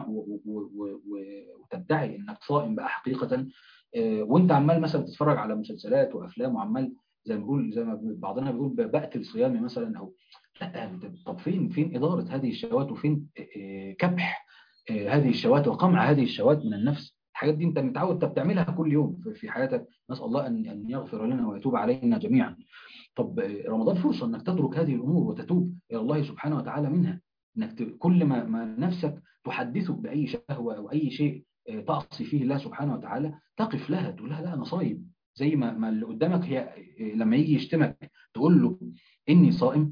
وتدعي انك صائم بقى حقيقه وانت عمال مثلا بتتفرج على مسلسلات وافلام وعمال زي ما بيقول زي ما بعضنا بيقول بقتل صيامي مثلا او لا طب فين فين اداره هذه الشهوات وفين كبح هذه الشهوات وقمع هذه الشهوات من النفس الحاجات دي انت متعود انت بتعملها كل يوم في حياتك نسال الله ان ان يغفر لنا ويتوب علينا جميعا طب رمضان فرصة انك تترك هذه الامور وتتوب الى الله سبحانه وتعالى منها انك كل ما, ما نفسك تحدثك باي شهوة او اي شيء تعصي فيه الله سبحانه وتعالى تقف لها تقول لها لا انا صايم زي ما, ما اللي قدامك هي لما يجي يشتمك تقول له اني صائم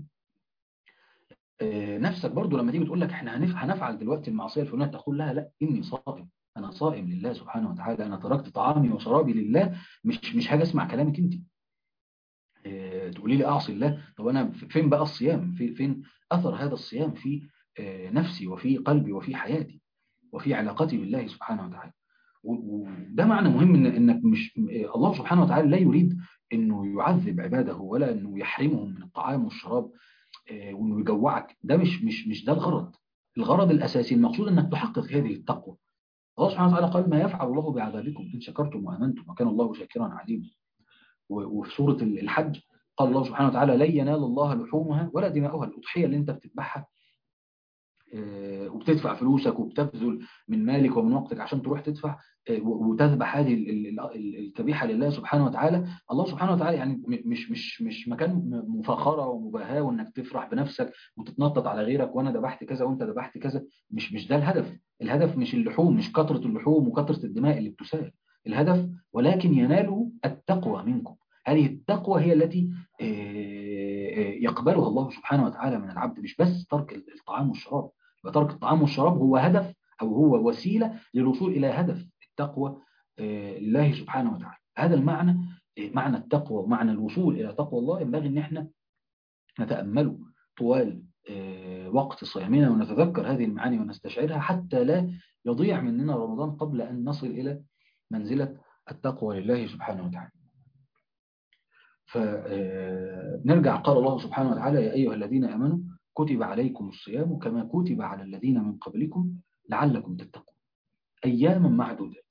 نفسك برضو لما تيجي تقول لك احنا هنفعل دلوقتي المعصيه الفلانيه تقول لها لا اني صائم انا صائم لله سبحانه وتعالى انا تركت طعامي وشرابي لله مش مش حاجه اسمع كلامك انت تقولي لي اعصي الله طب انا فين بقى الصيام في فين اثر هذا الصيام في نفسي وفي قلبي وفي حياتي وفي علاقتي بالله سبحانه وتعالى وده معنى مهم إن انك مش الله سبحانه وتعالى لا يريد انه يعذب عباده ولا انه يحرمهم من الطعام والشراب وانه يجوعك ده مش مش مش ده الغرض الغرض الاساسي المقصود انك تحقق هذه التقوى الله سبحانه وتعالى قال ما يفعل الله بعذابكم ان شكرتم وامنتم وكان الله شاكرا عليما وفي سورة الحج قال الله سبحانه وتعالى لن ينال الله لحومها ولا دماؤها الأضحية اللي انت بتذبحها وبتدفع فلوسك وبتبذل من مالك ومن وقتك عشان تروح تدفع وتذبح هذه الذبيحه لله سبحانه وتعالى الله سبحانه وتعالى يعني مش مش مش مكان مفاخره ومباهاه وانك تفرح بنفسك وتتنطط على غيرك وانا ذبحت كذا وانت ذبحت كذا مش مش ده الهدف الهدف مش اللحوم مش كثره اللحوم وكثره الدماء اللي بتسال الهدف ولكن يناله التقوى منكم هذه التقوى هي التي يقبلها الله سبحانه وتعالى من العبد مش بس ترك الطعام والشراب وترك الطعام والشراب هو هدف أو هو وسيلة للوصول إلى هدف التقوى لله سبحانه وتعالى هذا المعنى معنى التقوى ومعنى الوصول إلى تقوى الله ينبغي أن احنا نتأمله طوال وقت صيامنا ونتذكر هذه المعاني ونستشعرها حتى لا يضيع مننا رمضان قبل أن نصل إلى منزلة التقوى لله سبحانه وتعالى فنرجع قال الله سبحانه وتعالى يا أيها الذين أمنوا كتب عليكم الصيام كما كتب على الذين من قبلكم لعلكم تتقون أياما معدودات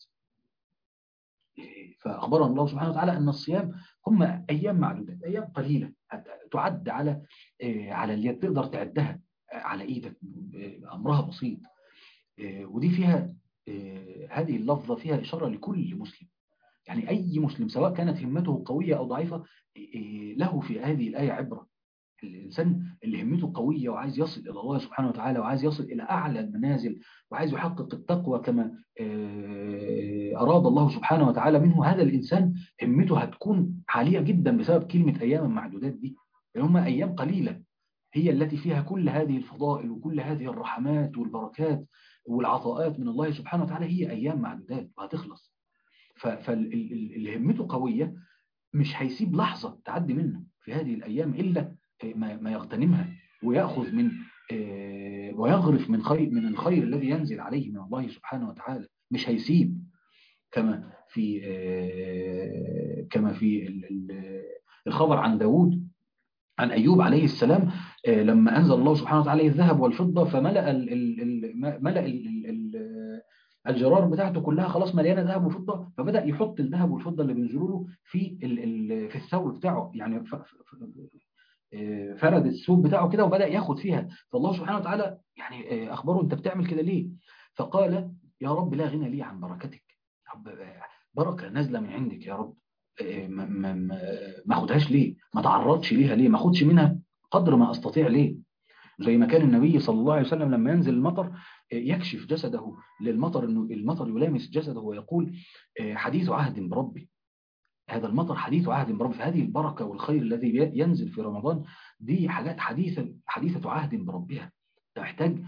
فأخبرنا الله سبحانه وتعالى أن الصيام هم أيام معدودات أيام قليلة تعد على على اليد تقدر تعدها على إيدك أمرها بسيط ودي فيها هذه اللفظة فيها إشارة لكل مسلم يعني أي مسلم سواء كانت همته قوية أو ضعيفة له في هذه الآية عبرة الإنسان اللي همته قوية وعايز يصل إلى الله سبحانه وتعالى وعايز يصل إلى أعلى المنازل وعايز يحقق التقوى كما أراد الله سبحانه وتعالى منه هذا الإنسان همته هتكون عالية جدا بسبب كلمة أيام معدودات دي يعني هم أيام قليلة هي التي فيها كل هذه الفضائل وكل هذه الرحمات والبركات والعطاءات من الله سبحانه وتعالى هي أيام معدودات وهتخلص فاللي همته قوية مش هيسيب لحظة تعدي منه في هذه الأيام إلا ما يغتنمها ويأخذ من ويغرف من خير من الخير الذي ينزل عليه من الله سبحانه وتعالى مش هيسيب كما في كما في الخبر عن داود عن أيوب عليه السلام لما أنزل الله سبحانه وتعالى الذهب والفضة فملأ ال ال ملأ ال الجرار بتاعته كلها خلاص مليانه ذهب وفضه فبدا يحط الذهب والفضه اللي بينزلوا له في ال ال في الثوب بتاعه يعني ف- ف- ف- فرد الثوب بتاعه كده وبدا ياخد فيها فالله سبحانه وتعالى يعني اخبره انت بتعمل كده ليه فقال يا رب لا غنى لي عن بركتك يا رب بركه نازله من عندك يا رب ما ما ما ما اخدهاش ليه ما تعرضش ليها ليه ما اخدش منها قدر ما استطيع ليه زي ما كان النبي صلى الله عليه وسلم لما ينزل المطر يكشف جسده للمطر انه المطر يلامس جسده ويقول حديث عهد بربي هذا المطر حديث عهد بربي فهذه البركه والخير الذي ينزل في رمضان دي حاجات حديثه حديثه عهد بربها تحتاج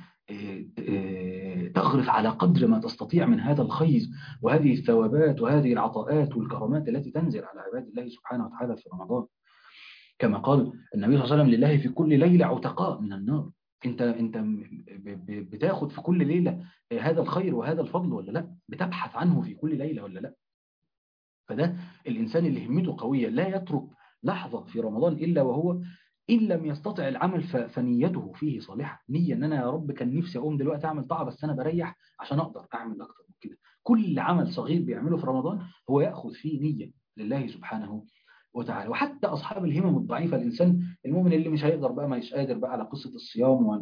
تغرف على قدر ما تستطيع من هذا الخير وهذه الثوابات وهذه العطاءات والكرامات التي تنزل على عباد الله سبحانه وتعالى في رمضان كما قال النبي صلى الله عليه وسلم لله في كل ليلة عتقاء من النار انت انت بتاخد في كل ليلة هذا الخير وهذا الفضل ولا لا بتبحث عنه في كل ليلة ولا لا فده الإنسان اللي همته قوية لا يترك لحظة في رمضان إلا وهو إن لم يستطع العمل فنيته فيه صالحة نية أن أنا يا رب كان نفسي أقوم دلوقتي أعمل طاعة بس أنا بريح عشان أقدر أعمل أكتر من كده كل عمل صغير بيعمله في رمضان هو يأخذ فيه نية لله سبحانه وتعالى وحتى أصحاب الهمم الضعيفة الإنسان المؤمن اللي مش هيقدر بقى ما مش قادر بقى على قصة الصيام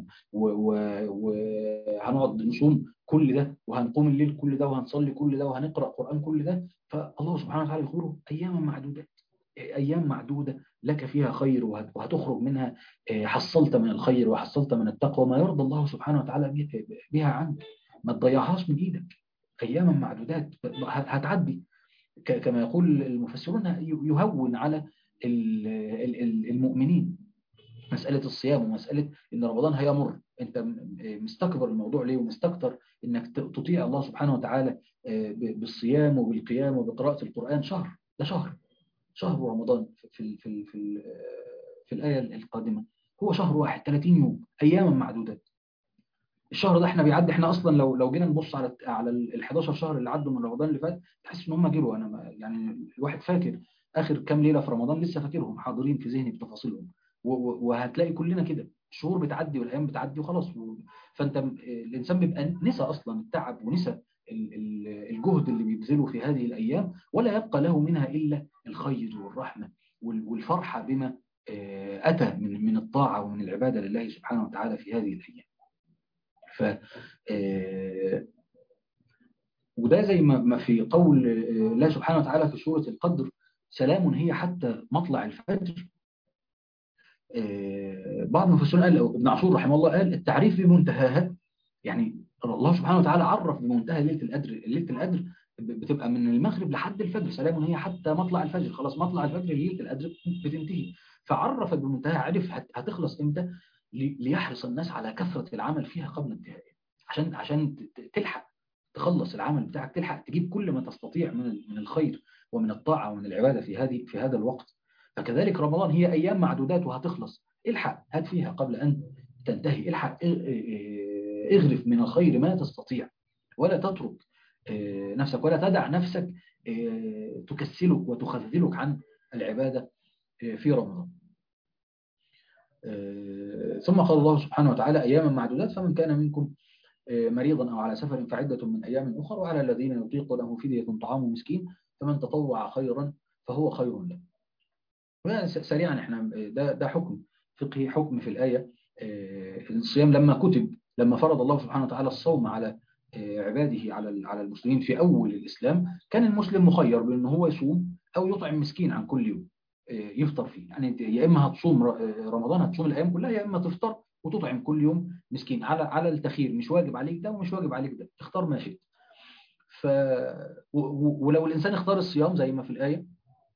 وهنقعد نصوم كل ده وهنقوم الليل كل ده وهنصلي كل ده وهنقرأ قرآن كل ده فالله سبحانه وتعالى يقول أياما معدودات أيام معدودة لك فيها خير وهتخرج منها حصلت من الخير وحصلت من التقوى ما يرضى الله سبحانه وتعالى بها عنك ما تضيعهاش من إيدك أياما معدودات هتعدي كما يقول المفسرون يهون على المؤمنين مسألة الصيام ومسألة إن رمضان هيمر أنت مستكبر الموضوع ليه ومستكتر إنك تطيع الله سبحانه وتعالى بالصيام وبالقيام وبقراءة القرآن شهر ده شهر شهر رمضان في في في في الآية القادمة هو شهر واحد 30 يوم أياما معدودات الشهر ده احنا بيعدي احنا اصلا لو لو جينا نبص على على ال 11 شهر اللي عدوا من رمضان اللي فات تحس ان هم جروا انا يعني الواحد فاكر اخر كام ليله في رمضان لسه فاكرهم حاضرين في ذهني بتفاصيلهم وهتلاقي كلنا كده الشهور بتعدي والايام بتعدي وخلاص فانت الانسان بيبقى نسى اصلا التعب ونسى الجهد اللي بيبذله في هذه الايام ولا يبقى له منها الا الخير والرحمه والفرحه بما اتى من من الطاعه ومن العباده لله سبحانه وتعالى في هذه الايام ف وده زي ما في قول الله سبحانه وتعالى في سورة القدر سلام هي حتى مطلع الفجر بعض المفسرين قال ابن عاشور رحمه الله قال التعريف بمنتهاها يعني الله سبحانه وتعالى عرف بمنتهى ليلة القدر ليلة القدر بتبقى من المغرب لحد الفجر سلام هي حتى مطلع الفجر خلاص مطلع الفجر ليلة القدر بتنتهي فعرف بمنتهى عرف هتخلص امتى ليحرص الناس على كثرة العمل فيها قبل انتهائها عشان عشان تلحق تخلص العمل بتاعك تلحق تجيب كل ما تستطيع من من الخير ومن الطاعة ومن العبادة في هذه في هذا الوقت فكذلك رمضان هي أيام معدودات وهتخلص الحق هات فيها قبل أن تنتهي الحق اغرف من الخير ما تستطيع ولا تترك نفسك ولا تدع نفسك تكسلك وتخذلك عن العبادة في رمضان ثم قال الله سبحانه وتعالى أياما معدودات فمن كان منكم مريضا أو على سفر فعدة من أيام أخرى وعلى الذين يطيقونه فدية طعام مسكين فمن تطوع خيرا فهو خير له سريعا احنا ده ده حكم فقهي حكم في الآية الصيام لما كتب لما فرض الله سبحانه وتعالى الصوم على عباده على على المسلمين في أول الإسلام كان المسلم مخير بأنه هو يصوم أو يطعم مسكين عن كل يوم يفطر فيه يعني يا إما هتصوم رمضان هتصوم الأيام كلها يا إما تفطر وتطعم كل يوم مسكين على على التخير مش واجب عليك ده ومش واجب عليك ده اختار ما شئت ف ولو الإنسان اختار الصيام زي ما في الآية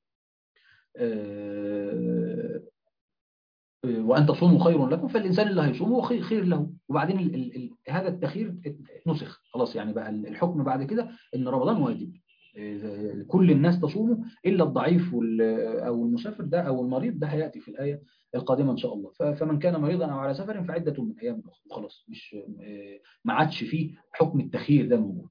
وأن تصوموا خير لكم فالإنسان اللي هيصوم هو خير, خير له وبعدين ال ال ال هذا التخير نسخ خلاص يعني بقى الحكم بعد كده إن رمضان واجب كل الناس تصوموا إلا الضعيف أو المسافر ده أو المريض ده هيأتي في الآية القادمة إن شاء الله فمن كان مريضا أو على سفر فعدة من أيام أخرى خلاص مش ما عادش فيه حكم التخيير ده موجود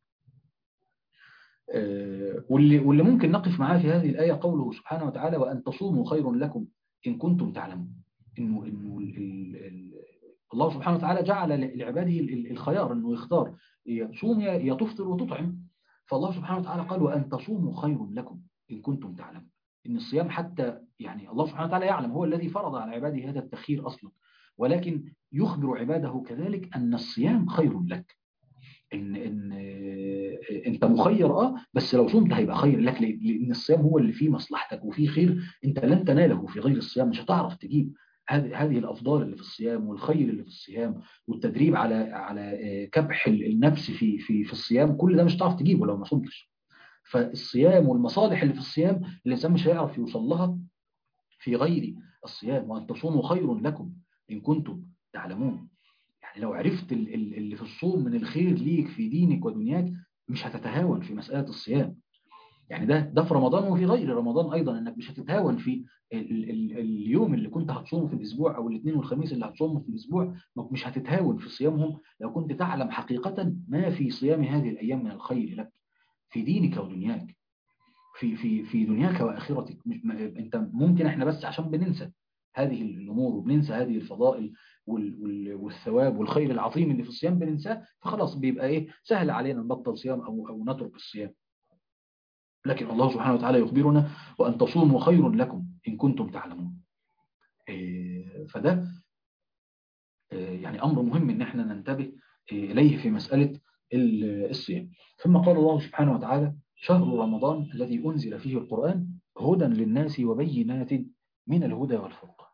واللي, واللي ممكن نقف معاه في هذه الآية قوله سبحانه وتعالى وأن تصوموا خير لكم إن كنتم تعلمون إنه إنه ال ال الله سبحانه وتعالى جعل لعباده الخيار انه يختار يصوم يا تفطر وتطعم فالله سبحانه وتعالى قال وان تصوموا خير لكم ان كنتم تعلمون ان الصيام حتى يعني الله سبحانه وتعالى يعلم هو الذي فرض على عباده هذا التخيير اصلا ولكن يخبر عباده كذلك ان الصيام خير لك ان ان انت مخير اه بس لو صمت هيبقى خير لك لان الصيام هو اللي فيه مصلحتك وفيه خير انت لن تناله في غير الصيام مش هتعرف تجيب هذه هذه الافضال اللي في الصيام والخير اللي في الصيام والتدريب على على كبح النفس في في في الصيام كل ده مش هتعرف تجيبه لو ما صمتش فالصيام والمصالح اللي في الصيام الانسان مش هيعرف يوصل لها في غير الصيام وان تصوموا خير لكم ان كنتم تعلمون يعني لو عرفت اللي في الصوم من الخير ليك في دينك ودنياك مش هتتهاون في مسألة الصيام يعني ده ده في رمضان وفي غير رمضان أيضا إنك مش هتتهاون في ال ال اليوم اللي كنت هتصومه في الأسبوع أو الاثنين والخميس اللي هتصومه في الأسبوع مش هتتهاون في صيامهم لو كنت تعلم حقيقة ما في صيام هذه الأيام من الخير لك في دينك ودنياك في في في دنياك وآخرتك أنت ممكن إحنا بس عشان بننسى هذه الأمور وبننسى هذه الفضائل والثواب والخير العظيم اللي في الصيام بننساه فخلاص بيبقى ايه سهل علينا نبطل صيام او او نترك الصيام لكن الله سبحانه وتعالى يخبرنا وان تصوموا خير لكم ان كنتم تعلمون إيه فده إيه يعني امر مهم ان احنا ننتبه اليه في مساله الصيام ثم قال الله سبحانه وتعالى شهر رمضان الذي انزل فيه القران هدى للناس وبينات من الهدى والفرقان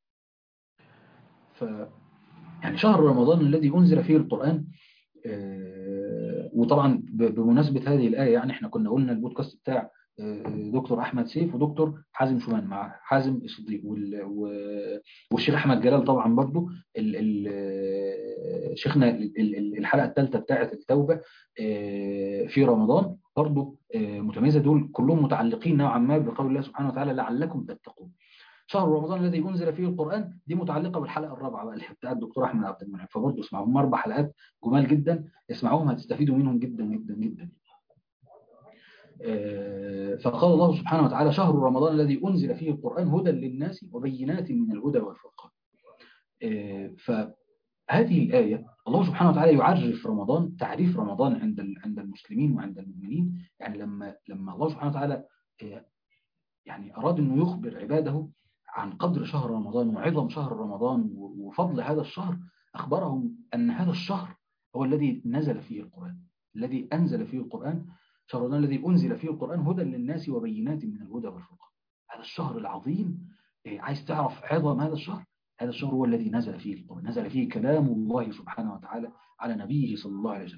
ف يعني شهر رمضان الذي أنزل فيه القرآن وطبعا بمناسبة هذه الآية يعني احنا كنا قلنا البودكاست بتاع دكتور أحمد سيف ودكتور حازم شومان مع حازم الصديق والشيخ أحمد جلال طبعا برضو شيخنا الحلقة الثالثة بتاعة التوبة في رمضان برضو متميزة دول كلهم متعلقين نوعا ما بقول الله سبحانه وتعالى لعلكم تتقون شهر رمضان الذي أنزل فيه القرآن دي متعلقة بالحلقة الرابعة بقى اللي بتاعت الدكتور أحمد عبد المنعم فبرضه اسمعوهم أربع حلقات جمال جدا اسمعوهم هتستفيدوا منهم جدا جدا جدا فقال الله سبحانه وتعالى شهر رمضان الذي أنزل فيه القرآن هدى للناس وبينات من الهدى والفرقان فهذه الآية الله سبحانه وتعالى يعرف رمضان تعريف رمضان عند عند المسلمين وعند المؤمنين يعني لما لما الله سبحانه وتعالى يعني أراد أنه يخبر عباده عن قدر شهر رمضان وعظم شهر رمضان وفضل هذا الشهر أخبرهم أن هذا الشهر هو الذي نزل فيه القرآن الذي أنزل فيه القرآن شهر رمضان الذي أنزل فيه القرآن هدى للناس وبينات من الهدى والفرقان هذا الشهر العظيم عايز تعرف عظم هذا الشهر هذا الشهر هو الذي نزل فيه القرآن نزل فيه كلام الله سبحانه وتعالى على نبيه صلى الله عليه وسلم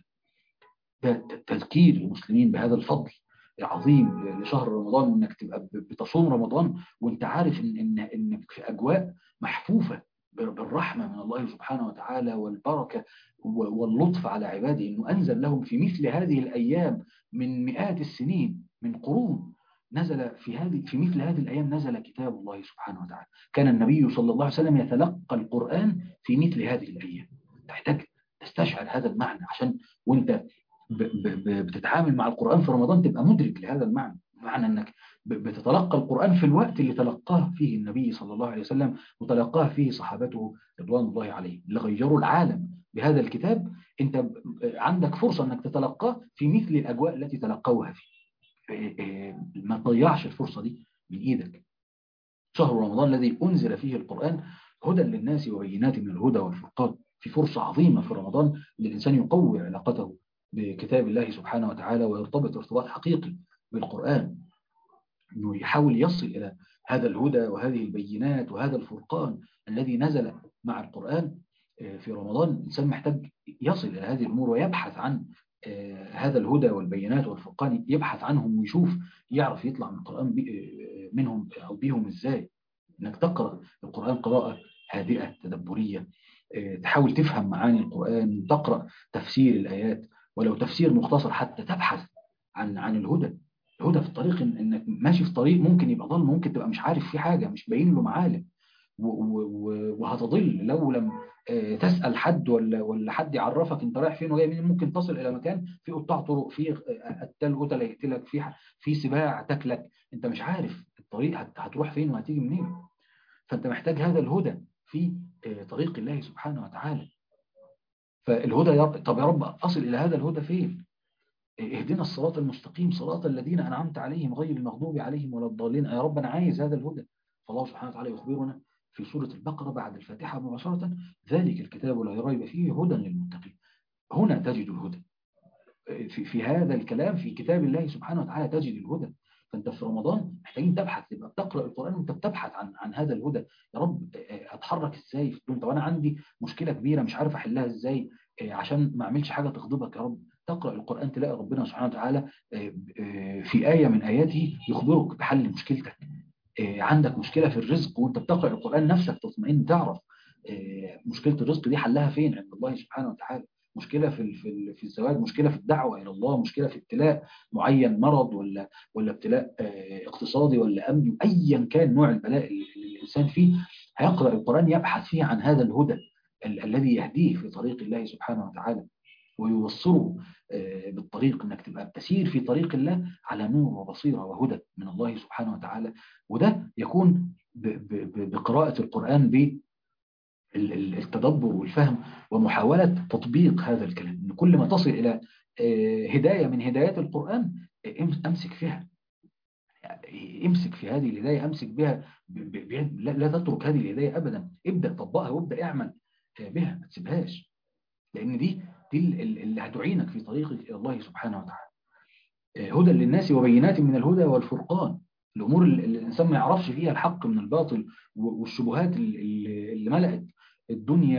ده تذكير المسلمين بهذا الفضل عظيم لشهر رمضان وانك تبقى بتصوم رمضان وانت عارف ان ان انك في اجواء محفوفه بالرحمه من الله سبحانه وتعالى والبركه واللطف على عباده انه انزل لهم في مثل هذه الايام من مئات السنين من قرون نزل في هذه في مثل هذه الايام نزل كتاب الله سبحانه وتعالى كان النبي صلى الله عليه وسلم يتلقى القران في مثل هذه الايام تحتاج تستشعر هذا المعنى عشان وانت بتتعامل مع القرآن في رمضان تبقى مدرك لهذا المعنى معنى أنك بتتلقى القرآن في الوقت اللي تلقاه فيه النبي صلى الله عليه وسلم وتلقاه فيه صحابته رضوان الله عليهم اللي غيروا العالم بهذا الكتاب انت عندك فرصة انك تتلقاه في مثل الأجواء التي تلقوها فيه ما تضيعش الفرصة دي من إيدك شهر رمضان الذي أنزل فيه القرآن هدى للناس وبينات من الهدى والفرقان في فرصة عظيمة في رمضان ان الإنسان يقوي علاقته بكتاب الله سبحانه وتعالى ويرتبط ارتباط حقيقي بالقرآن أنه يحاول يصل إلى هذا الهدى وهذه البينات وهذا الفرقان الذي نزل مع القرآن في رمضان الإنسان محتاج يصل إلى هذه الأمور ويبحث عن هذا الهدى والبينات والفرقان يبحث عنهم ويشوف يعرف يطلع من القرآن منهم أو بيهم إزاي إنك تقرأ القرآن قراءة هادئة تدبرية تحاول تفهم معاني القرآن تقرأ تفسير الآيات ولو تفسير مختصر حتى تبحث عن عن الهدى الهدى في الطريق إن انك ماشي في طريق ممكن يبقى ضل ممكن تبقى مش عارف فيه حاجة مش باين له معالم وهتضل لو لم تسأل حد ولا ولا حد يعرفك انت رايح فين وجاي منين ممكن تصل الى مكان في قطاع طرق في قتال قتل يقتلك في في سباع تاكلك انت مش عارف الطريق هتروح فين وهتيجي منين فانت محتاج هذا الهدى في طريق الله سبحانه وتعالى فالهدى يا رب طب يا رب أصل إلى هذا الهدى فين اهدنا الصراط المستقيم صراط الذين أنعمت عليهم غير المغضوب عليهم ولا الضالين يا رب أنا عايز هذا الهدى فالله سبحانه وتعالى يخبرنا في سورة البقرة بعد الفاتحة مباشرة ذلك الكتاب لا ريب فيه هدى للمتقين هنا تجد الهدى في, في هذا الكلام في كتاب الله سبحانه وتعالى تجد الهدى فانت في رمضان محتاجين تبحث تبقى بتقرا القران وانت بتبحث عن عن هذا الهدى يا رب اتحرك ازاي في الدنيا طب انا عندي مشكله كبيره مش عارف احلها ازاي عشان ما اعملش حاجه تغضبك يا رب تقرا القران تلاقي ربنا سبحانه وتعالى في ايه من اياته يخبرك بحل مشكلتك عندك مشكله في الرزق وانت بتقرا القران نفسك تطمئن تعرف مشكله الرزق دي حلها فين عند الله سبحانه وتعالى مشكله في في في الزواج مشكله في الدعوه الى الله مشكله في ابتلاء معين مرض ولا ولا ابتلاء اقتصادي ولا امني ايا كان نوع البلاء اللي الانسان فيه هيقرا القران يبحث فيه عن هذا الهدى ال الذي يهديه في طريق الله سبحانه وتعالى ويوصله بالطريق انك تبقى بتسير في طريق الله على نور وبصيره وهدى من الله سبحانه وتعالى وده يكون بقراءه القران ب التدبر والفهم ومحاولة تطبيق هذا الكلام إن كل ما تصل إلى هداية من هدايات القرآن أمسك فيها امسك في هذه الهداية أمسك بها لا تترك هذه الهداية أبدا ابدأ طبقها وابدأ اعمل بها ما تسيبهاش لأن دي دي اللي هتعينك في طريقك إلى الله سبحانه وتعالى هدى للناس وبينات من الهدى والفرقان الأمور اللي الإنسان ما يعرفش فيها الحق من الباطل والشبهات اللي ملأت الدنيا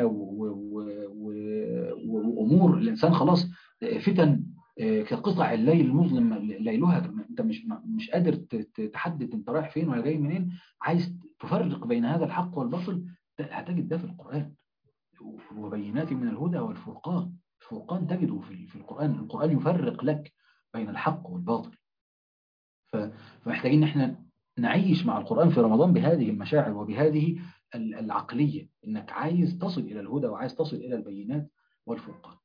وأمور الإنسان خلاص فتن كقطع الليل المظلم ليلها انت مش مش قادر تحدد انت رايح فين ولا جاي منين عايز تفرق بين هذا الحق والباطل هتجد ده في القرآن وبينات من الهدى والفرقان الفرقان تجده في, في القرآن القرآن يفرق لك بين الحق والباطل فمحتاجين ان احنا نعيش مع القرآن في رمضان بهذه المشاعر وبهذه العقلية انك عايز تصل الى الهدى وعايز تصل الى البينات والفرقان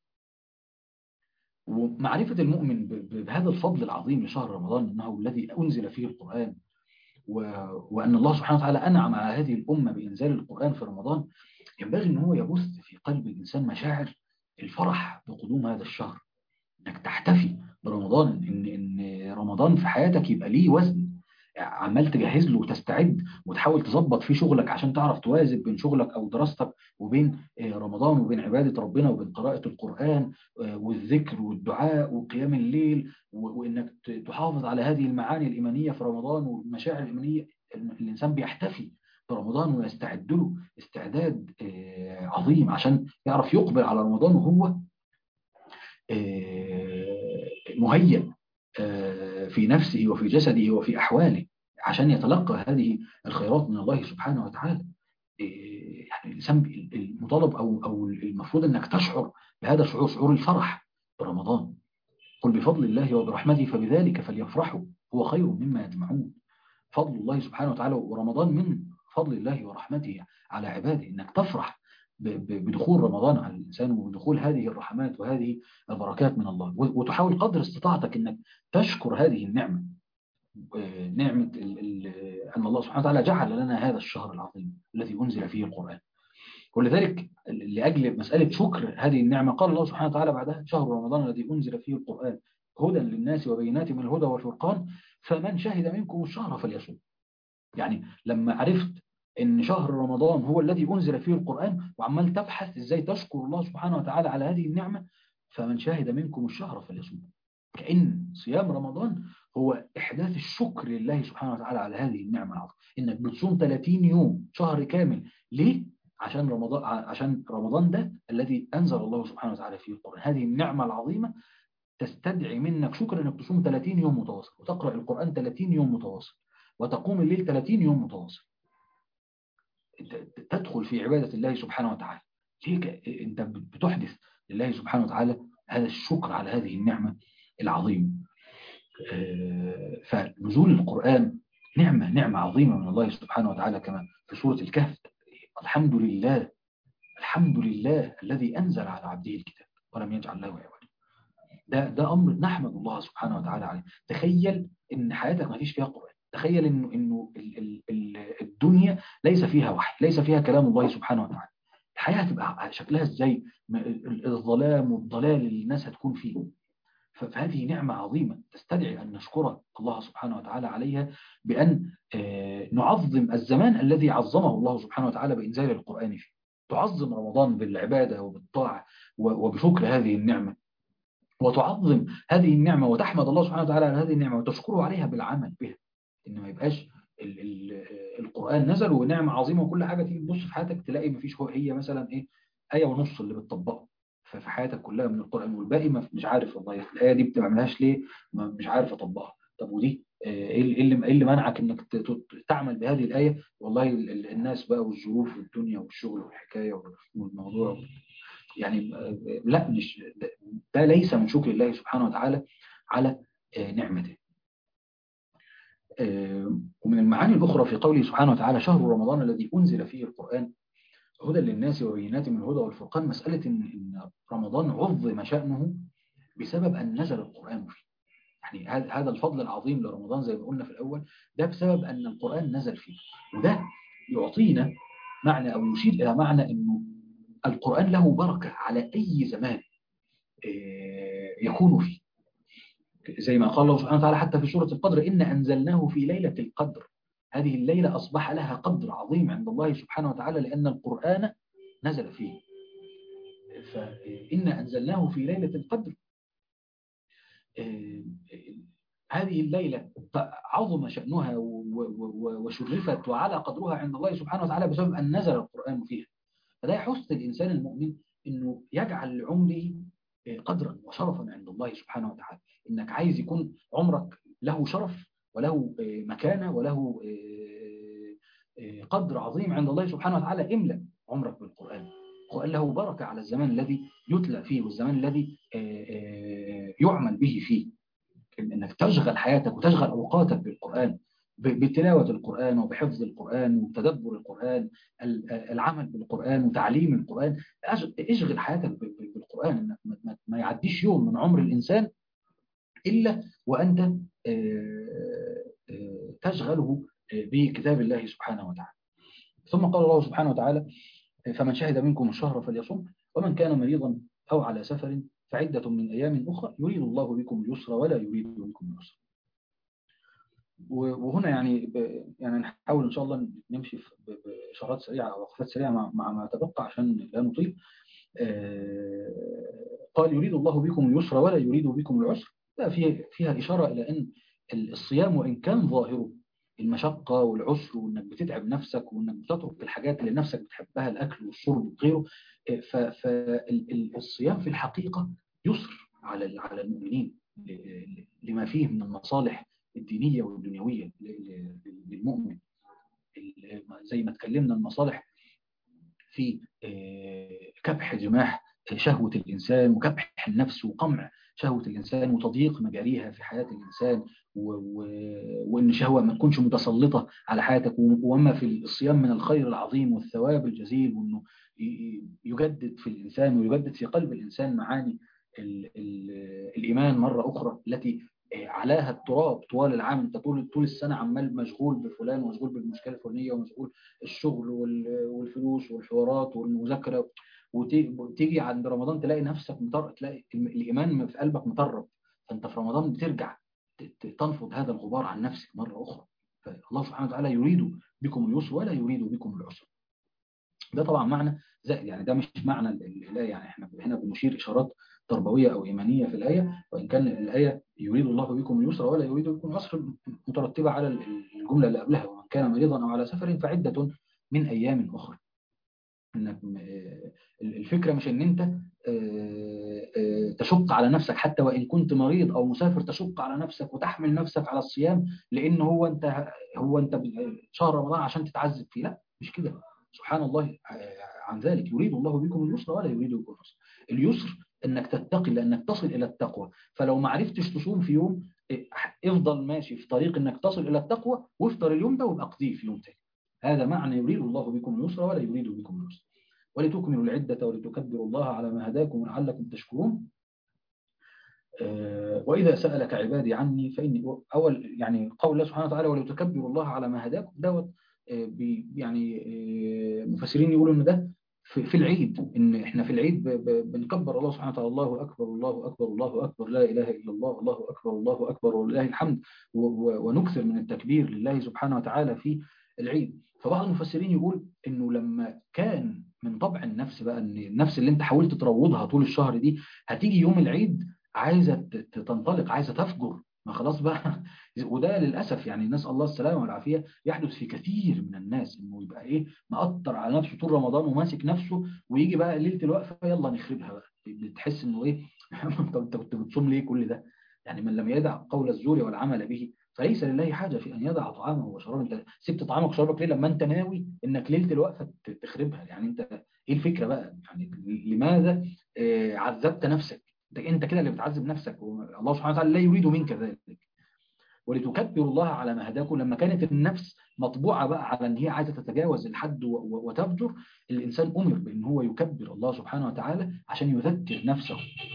ومعرفة المؤمن بهذا الفضل العظيم لشهر رمضان انه الذي انزل فيه القرآن وان الله سبحانه وتعالى انعم على هذه الامة بانزال القرآن في رمضان ينبغي ان هو يبث في قلب الانسان مشاعر الفرح بقدوم هذا الشهر انك تحتفي برمضان ان ان رمضان في حياتك يبقى ليه وزن عمال تجهز له وتستعد وتحاول تظبط فيه شغلك عشان تعرف توازن بين شغلك او دراستك وبين رمضان وبين عباده ربنا وبين قراءه القران والذكر والدعاء وقيام الليل وانك تحافظ على هذه المعاني الايمانيه في رمضان والمشاعر الايمانيه الانسان بيحتفي برمضان ويستعد له استعداد عظيم عشان يعرف يقبل على رمضان وهو مهيئ في نفسه وفي جسده وفي أحواله عشان يتلقى هذه الخيرات من الله سبحانه وتعالى يعني الإنسان المطالب أو أو المفروض أنك تشعر بهذا الشعور شعور الفرح برمضان قل بفضل الله وبرحمته فبذلك فليفرحوا هو خير مما يجمعون فضل الله سبحانه وتعالى ورمضان من فضل الله ورحمته على عباده انك تفرح بدخول رمضان على الإنسان وبدخول هذه الرحمات وهذه البركات من الله وتحاول قدر استطاعتك أنك تشكر هذه النعمة نعمة أن الله سبحانه وتعالى جعل لنا هذا الشهر العظيم الذي أنزل فيه القرآن ولذلك لأجل مسألة شكر هذه النعمة قال الله سبحانه وتعالى بعدها شهر رمضان الذي أنزل فيه القرآن هدى للناس وبينات من الهدى والفرقان فمن شهد منكم الشهر فليصوم يعني لما عرفت ان شهر رمضان هو الذي انزل فيه القرآن وعمال تبحث ازاي تشكر الله سبحانه وتعالى على هذه النعمة فمن شاهد منكم الشهر فليصوم كأن صيام رمضان هو إحداث الشكر لله سبحانه وتعالى على هذه النعمة العظيمة إنك بتصوم 30 يوم شهر كامل ليه؟ عشان رمضان عشان رمضان ده الذي أنزل الله سبحانه وتعالى فيه القرآن هذه النعمة العظيمة تستدعي منك شكر إنك تصوم 30 يوم متواصل وتقرأ القرآن 30 يوم متواصل وتقوم الليل 30 يوم متواصل تدخل في عبادة الله سبحانه وتعالى ليك أنت بتحدث لله سبحانه وتعالى هذا الشكر على هذه النعمة العظيمة فنزول القرآن نعمة نعمة عظيمة من الله سبحانه وتعالى كما في سورة الكهف الحمد لله الحمد لله الذي أنزل على عبده الكتاب ولم يجعل له عوجا ده ده أمر نحمد الله سبحانه وتعالى عليه تخيل إن حياتك ما فيش فيها قرآن تخيل إنه إنه الدنيا ليس فيها وحي ليس فيها كلام الله سبحانه وتعالى الحياه هتبقى شكلها ازاي الظلام والضلال اللي الناس هتكون فيه فهذه نعمة عظيمة تستدعي أن نشكر الله سبحانه وتعالى عليها بأن نعظم الزمان الذي عظمه الله سبحانه وتعالى بإنزال القرآن فيه تعظم رمضان بالعبادة وبالطاعة وبشكر هذه النعمة وتعظم هذه النعمة وتحمد الله سبحانه وتعالى على هذه النعمة وتشكره عليها بالعمل بها إن ما يبقاش ال ال القرآن نزل ونعمة عظيمة وكل حاجة تيجي تبص في حياتك تلاقي مفيش هو هي مثلا إيه آية ونص اللي بتطبقها في حياتك كلها من القرآن والباقي مش عارف والله الآية دي بتعملهاش ليه مش عارف أطبقها طب ودي ايه اللي ايه اللي منعك انك تعمل بهذه الايه والله الناس بقى والظروف والدنيا والشغل والحكايه والموضوع يعني لا مش ده ليس من شكر الله سبحانه وتعالى على نعمته ومن المعاني الأخرى في قوله سبحانه وتعالى شهر رمضان الذي أنزل فيه القرآن هدى للناس وبينات من الهدى والفرقان مسألة إن رمضان عظم شأنه بسبب أن نزل القرآن فيه يعني هذا الفضل العظيم لرمضان زي ما قلنا في الأول ده بسبب أن القرآن نزل فيه وده يعطينا معنى أو يشير إلى معنى أنه القرآن له بركة على أي زمان يكون فيه زي ما قال الله سبحانه وتعالى حتى في سورة القدر إن أنزلناه في ليلة القدر هذه الليلة أصبح لها قدر عظيم عند الله سبحانه وتعالى لأن القرآن نزل فيه فإن أنزلناه في ليلة القدر هذه الليلة عظم شأنها وشرفت وعلى قدرها عند الله سبحانه وتعالى بسبب أن نزل القرآن فيها فده يحث الإنسان المؤمن أنه يجعل لعمره قدرا وشرفا عند الله سبحانه وتعالى إنك عايز يكون عمرك له شرف وله مكانة وله قدر عظيم عند الله سبحانه وتعالى املأ عمرك بالقرآن القرآن له بركة على الزمان الذي يتلى فيه والزمان الذي يعمل به فيه انك تشغل حياتك وتشغل اوقاتك بالقرآن بتلاوة القرآن وبحفظ القرآن وتدبر القرآن العمل بالقرآن وتعليم القرآن اشغل حياتك بالقرآن ما يعديش يوم من عمر الإنسان إلا وأنت تشغله بكتاب الله سبحانه وتعالى ثم قال الله سبحانه وتعالى فمن شهد منكم الشهر فليصم ومن كان مريضا أو على سفر فعدة من أيام أخرى يريد الله بكم اليسر ولا يريد بكم العسر وهنا يعني يعني نحاول إن شاء الله نمشي بإشارات سريعة أو وقفات سريعة مع, مع ما تبقى عشان لا نطيل قال يريد الله بكم اليسر ولا يريد بكم العسر لا فيها فيها إشارة إلى أن الصيام وإن كان ظاهره المشقة والعسر وإنك بتتعب نفسك وإنك بتترك الحاجات اللي نفسك بتحبها الأكل والشرب وغيره فالصيام في الحقيقة يسر على على المؤمنين لما فيه من المصالح الدينية والدنيوية للمؤمن زي ما اتكلمنا المصالح في كبح جماح شهوة الإنسان وكبح النفس وقمع شهوة الإنسان وتضييق مجاريها في حياة الإنسان و... و... وإن شهوة ما تكونش متسلطة على حياتك وما في الصيام من الخير العظيم والثواب الجزيل وإنه يجدد في الإنسان ويجدد في قلب الإنسان معاني ال... ال... الإيمان مرة أخرى التي علاها التراب طوال العام انت طول طول السنه عمال مشغول بفلان ومشغول بالمشكله الفلانيه ومشغول الشغل والفلوس والحوارات والمذاكره وتيجي عند رمضان تلاقي نفسك مطر تلاقي الايمان في قلبك مطرب فانت في رمضان بترجع تنفض هذا الغبار عن نفسك مره اخرى فالله سبحانه وتعالى يريد بكم اليسر ولا يريد بكم العسر ده طبعا معنى زائد يعني ده مش معنى الايه يعني احنا هنا بنشير اشارات تربويه او ايمانيه في الايه وان كان الايه يريد الله بكم اليسر ولا يريد بكم العسر مترتبه على الجمله اللي قبلها ومن كان مريضا او على سفر فعده من ايام اخرى انك الفكره مش ان انت تشق على نفسك حتى وان كنت مريض او مسافر تشق على نفسك وتحمل نفسك على الصيام لان هو انت هو انت شهر رمضان عشان تتعذب فيه لا مش كده سبحان الله عن ذلك يريد الله بكم اليسر ولا يريد بكم العسر اليسر انك تتقي لانك تصل الى التقوى فلو ما عرفتش تصوم في يوم افضل ماشي في طريق انك تصل الى التقوى وافطر اليوم ده وابقى اقضيه في يوم تاني هذا معنى يريد الله بكم اليسر ولا يريد بكم العسر ولتكملوا العدة ولتكبروا الله على ما هداكم ولعلكم تشكرون وإذا سألك عبادي عني فإني أول يعني قول الله سبحانه وتعالى ولتكبروا الله على ما هداكم دوت يعني مفسرين يقولوا إن ده في, في العيد ان احنا في العيد ب- ب- بنكبر الله سبحانه وتعالى الله اكبر الله اكبر الله اكبر لا اله الا الله الله اكبر الله اكبر ولله الحمد و- و- ونكثر من التكبير لله سبحانه وتعالى في العيد فبعض المفسرين يقول انه لما كان من طبع النفس بقى ان النفس اللي انت حاولت تروضها طول الشهر دي هتيجي يوم العيد عايزه ت- ت- تنطلق عايزه تفجر ما خلاص بقى وده للاسف يعني نسال الله السلامه والعافيه يحدث في كثير من الناس انه يبقى ايه مقطر على نفسه طول رمضان وماسك نفسه ويجي بقى ليله الوقفه يلا نخربها بقى بتحس انه ايه انت انت كنت بتصوم ليه كل ده؟ يعني من لم يدع قول الزور والعمل به فليس لله حاجه في ان يدع طعامه وشرابه انت سبت طعامك وشرابك ليه لما انت ناوي انك ليله الوقفه ت- تخربها يعني انت ايه الفكره بقى؟ يعني لماذا آه، عذبت نفسك؟ انت انت كده اللي بتعذب نفسك الله سبحانه وتعالى لا يريد منك ذلك ولتكبروا الله على ما هداكم لما كانت النفس مطبوعه بقى على ان هي عايزه تتجاوز الحد و- و- وتفجر الانسان امر بان هو يكبر الله سبحانه وتعالى عشان يذكر نفسه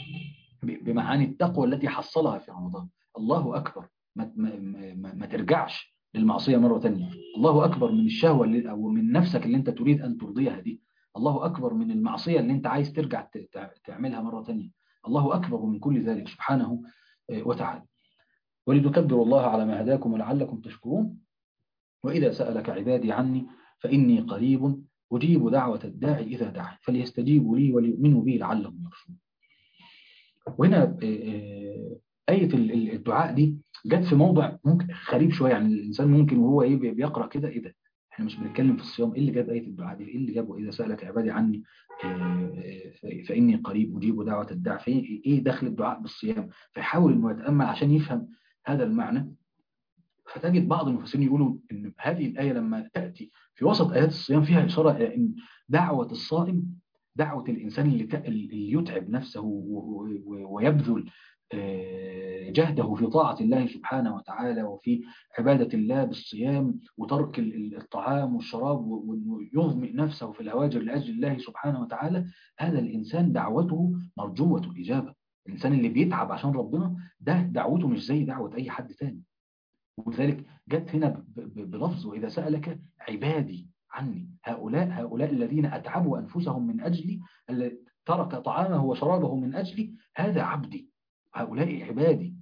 ب- بمعاني التقوى التي حصلها في رمضان الله اكبر ما, ما, ما, ما ترجعش للمعصيه مره ثانيه الله اكبر من الشهوه اللي او من نفسك اللي انت تريد ان ترضيها دي الله اكبر من المعصيه اللي انت عايز ترجع ت- تع- تعملها مره ثانيه الله اكبر من كل ذلك سبحانه آه، وتعالى ولتكبروا الله على ما هداكم ولعلكم تشكرون وإذا سألك عبادي عني فإني قريب أجيب دعوة الداعي إذا دعا فليستجيبوا لي وليؤمنوا بي لعلهم يرشدون وهنا آه، آه، آية ال- ال- الدعاء دي جت في موضع ممكن غريب شوية يعني الإنسان ممكن وهو إيه بي- بيقرأ كده إيه ده احنا مش بنتكلم في الصيام ايه اللي جاب آية الدعاء دي ايه اللي جابه إذا سألك عبادي عني آه، آه، فإني قريب أجيب دعوة الداع في ايه دخل الدعاء بالصيام فيحاول انه يتأمل عشان يفهم هذا المعنى فتجد بعض المفسرين يقولوا ان هذه الآية لما تأتي في وسط آيات الصيام فيها إشارة إلى ان دعوة الصائم دعوة الإنسان اللي ت- اللي يتعب نفسه و- و- ويبذل آه، جهده في طاعة الله سبحانه وتعالى وفي عبادة الله بالصيام وترك ال- ال- الطعام والشراب و- وإنه يظمئ نفسه في الهواجر لأجل الله سبحانه وتعالى هذا الإنسان دعوته مرجوة الإجابة الإنسان اللي بيتعب عشان ربنا ده دعوته مش زي دعوة أي حد تاني ولذلك جت هنا ب- ب- بلفظ وإذا سألك عبادي عني هؤلاء هؤلاء الذين أتعبوا أنفسهم من أجلي الذي ترك طعامه وشرابه من أجلي هذا عبدي هؤلاء عبادي